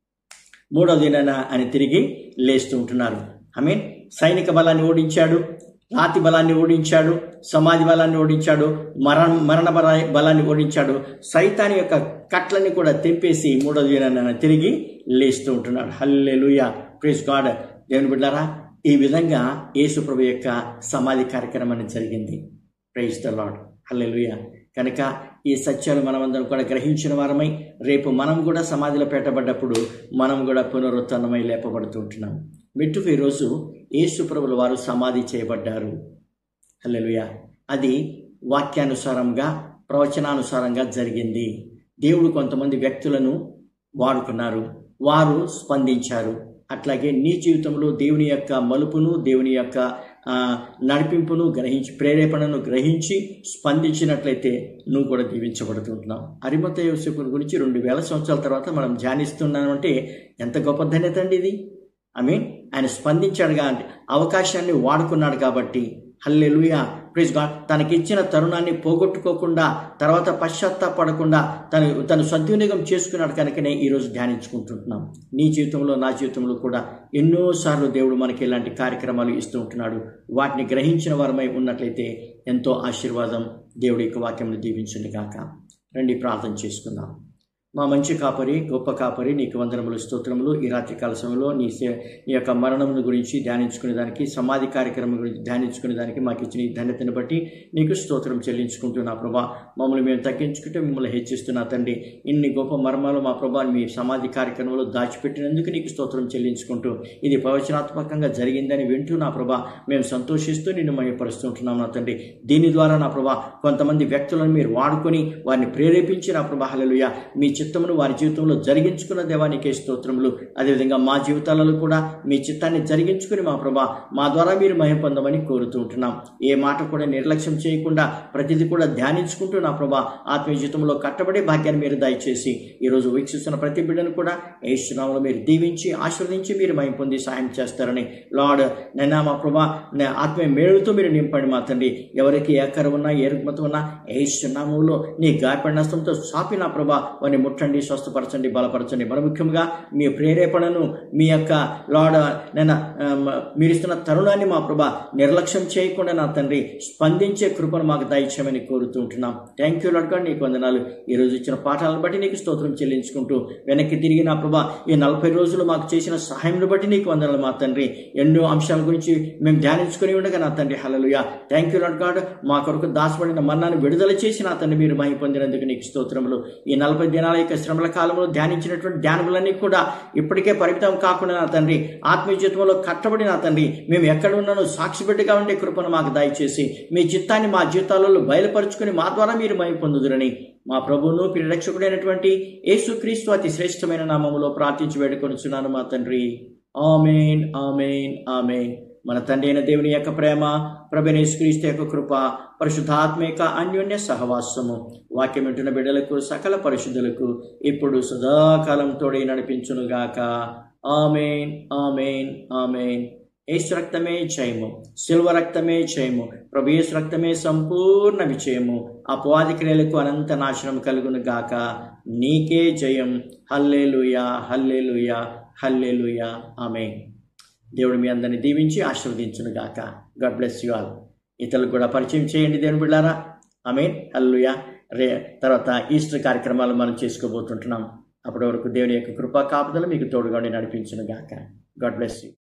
మూడో దినాన ఆయన తిరిగి లేస్తూ ఉంటున్నారు ఐ మీన్ సైనిక బలాన్ని ఓడించాడు రాతి బలాన్ని ఓడించాడు సమాధి బలాన్ని ఓడించాడు మరణ మరణ బల- బలాన్ని ఓడించాడు సైతాన్ యొక్క కట్లని కూడా తెంపేసి మూడో దినాన ఆయన తిరిగి లేస్తూ ఉంటున్నాడు హల్లే లూయా ప్లీజ్ గాడ్ దేవుని బిడ్డారా ఈ విధంగా యేసు ప్రభు యొక్క సమాధి కార్యక్రమం అనేది జరిగింది ప్రైజ్ ద లాడ్ హల్లెలూయ కనుక ఈ సత్యాలు మనమందరం కూడా గ్రహించిన వారమై రేపు మనం కూడా సమాధిలో పెట్టబడ్డప్పుడు మనం కూడా పునరుత్నమై లేపబడుతూ ఉంటున్నాం మెట్టుకు ఈరోజు యేసు ప్రభుల వారు సమాధి చేయబడ్డారు హల్లెలూయ అది వాక్యానుసారంగా ప్రవచనానుసారంగా జరిగింది దేవుడు కొంతమంది వ్యక్తులను వాడుకున్నారు వారు స్పందించారు అట్లాగే నీ జీవితంలో దేవుని యొక్క మలుపును దేవుని యొక్క ఆ, నడిపింపును గ్రహించి ప్రేరేపణను గ్రహించి స్పందించినట్లయితే నువ్వు కూడా దీవించబడుతుంటున్నావు అరిమత యోసేపుని గురించి రెండు వేల సంవత్సరాల తర్వాత మనం ధ్యానిస్తున్నామంటే ఎంత గొప్ప ధన్యత అండి ఇది ఐ మీన్ ఆయన స్పందించాడుగా అంటే అవకాశాన్ని వాడుకున్నాడు కాబట్టి హల్లెలూయా ప్లీజ్ గాడ్ తనకిచ్చిన తరుణాన్ని పోగొట్టుకోకుండా తర్వాత పశ్చాత్తాపడకుండా తను తను సద్వినియోగం చేసుకున్నాడు కనుకనే ఈరోజు ధ్యానించుకుంటుంటున్నాం నీ జీవితంలో నా జీవితంలో కూడా ఎన్నోసార్లు దేవుడు మనకి ఇలాంటి కార్యక్రమాలు ఇస్తూ ఉంటున్నాడు వాటిని గ్రహించిన వారమై ఉన్నట్లయితే ఎంతో ఆశీర్వాదం దేవుడి యొక్క వాక్యంలో దీవించండి కాక రండి ప్రార్థన చేసుకుందాం మా మంచి కాపరి గొప్ప కాపరి నీకు వందనములు స్తోత్రములు ఈ రాత్రికాల సమయంలో నీ సే- నీ యొక్క మరణమును గురించి ధ్యానించుకునే దానికి సమాధి కార్యక్రమం గురించి ధ్యానించుకునే దానికి మాకు ఇచ్చిన ఈ ధన్యతను బట్టి నీకు స్తోత్రం చెల్లించుకుంటున్నా ప్రభా మమ్మల్ని మేము తగ్గించుకుంటే మిమ్మల్ని హెచ్చిస్తున్నా తండ్రి ఇన్ని గొప్ప మర్మాలు మా ప్రభా మీ సమాధి కార్యక్రమంలో దాచిపెట్టినందుకు నీకు స్తోత్రం చెల్లించుకుంటూ ఇది ప్రవచనాత్మకంగా జరిగిందని వింటూ నా ప్రభా మేము సంతోషిస్తూ నిన్ను మయపరుస్తుంటున్నాం నా తండ్రి దీని ద్వారా నా ప్రభా కొంతమంది వ్యక్తులను మీరు వాడుకొని వారిని ప్రేరేపించి నా ప్రభా హల్లెలూయా మీ చిత్తమును వారి జీవితంలో జరిగించుకున్న దేవానికే స్తోత్రములు అదేవిధంగా మా జీవితాలలో కూడా మీ చిత్తాన్ని జరిగించుకుని మా ప్రభా మా ద్వారా మీరు మహిమ పొందమని కోరుతూ ఉంటున్నాం ఏ మాట కూడా నిర్లక్ష్యం చేయకుండా ప్రతిదీ కూడా ధ్యానించుకుంటూ నా ప్రభా ఆత్మీయ జీవితంలో కట్టబడే భాగ్యాన్ని మీరు దయచేసి ఈరోజు వీక్షిస్తున్న ప్రతి బిడ్డను కూడా ఏసునామంలో మీరు దీవించి ఆశీర్వదించి మీరు మహిమ పొంది సహాయం చేస్తారని లార్డ్ నైనా మా ప్రభా నా ఆత్మీయ మేలుతో మీరు నింపండి మా తండ్రి ఎవరికి ఏ కర ఉన్నా ఏ రుగ్మత ఉన్నా ఏసునామంలో నీ గాయపడిన హస్తంతో సాపి నా ప్రభా వారిని ముట్టండి స్వస్థపరచండి బలపరచండి మరి ముఖ్యంగా మీ ప్రేరేపణను మీ యొక్క లాడ నేను మీరు ఇస్తున్న తరుణాన్ని మా ప్రభా నిర్లక్ష్యం చేయకుండా నా తండ్రి స్పందించే కృపను మాకు దయచేయమని కోరుతూ ఉంటున్నాం థ్యాంక్ యూ లడ్గా నీకు వందనాలు ఈ రోజు ఇచ్చిన పాఠాలను బట్టి నీకు స్తోత్రం చెల్లించుకుంటూ వెనక్కి తిరిగి నా ప్రభా ఈ నలభై రోజులు మాకు చేసిన సహాయం బట్టి నీకు వందనాలు మా తండ్రి ఎన్నో అంశాల గురించి మేము ధ్యానించుకుని ఉండగా నా తండ్రి hallelujah thank you Lord God మా కొరకు దాచబడిన మన్నాను విడుదల చేసి నా తండ్రి మీరు మహి పొందినందుకు నీకు స్తోత్రములు ఈ నలభై దినాల యొక్క శ్రమల కాలంలో ధ్యానించినటువంటి ధ్యానములన్నీ కూడా ఇప్పటికే పరిమితం కాకుండా నా తండ్రి ఆత్మీయ జీవితంలో కట్టబడి నా తండ్రి మేము ఎక్కడ ఉన్నానో సాక్షిబిడ్డగా ఉండే కృపను మాకు దయచేసి మీ చిత్తాన్ని మా జీవితాలలో బయలుపరుచుకుని మా ద్వారా మీరు మహి పొందుదురని మా ప్రభువును పరిరక్షకుడైనటువంటి యేసుక్రీస్తు అతి శ్రేష్టమైన నామములో ప్రార్థించి వేడుకొనుచున్నాను మా తండ్రి ఆమెన్ ఆమెన్ ఆమెన్ మన తండ్రి అయిన దేవుని యొక్క ప్రేమ ప్రభనేశ్వరీస్తు యొక్క కృప పరిశుద్ధాత్మిక అన్యోన్య సహవాసము వాక్యం వింటున్న బిడ్డలకు సకల పరిశుద్ధులకు ఇప్పుడు సదాకాలం తోడై నడిపించునుగాక ఆమెన్ ఆమెన్ ఆమెన్ ఏసు రక్తమే జయము శిల్వ రక్తమే జయము ప్రభు రక్తమే సంపూర్ణ విజయము అపవాది క్రియలకు అనంత నాశనం కలుగును గాక నీకే జయం హల్లేలుయా హల్లేలుయా హల్లేలుయా ఆమె దేవుడు మీ అందరిని దీవించి ఆశీర్వదించును గాక గాడ్ బ్లెస్ యు ఆల్ ఇతరులకు కూడా పరిచయం చేయండి దేవుని బిడ్డారా ఆమె హల్లుయా రే తర్వాత ఈస్టర్ కార్యక్రమాలు మనం చేసుకోబోతుంటున్నాం అప్పటి వరకు దేవుని యొక్క కృపా కాపుదలు మీకు తోడుగా ఉండి నడిపించును గాక గాడ్ బ్లెస్ యూ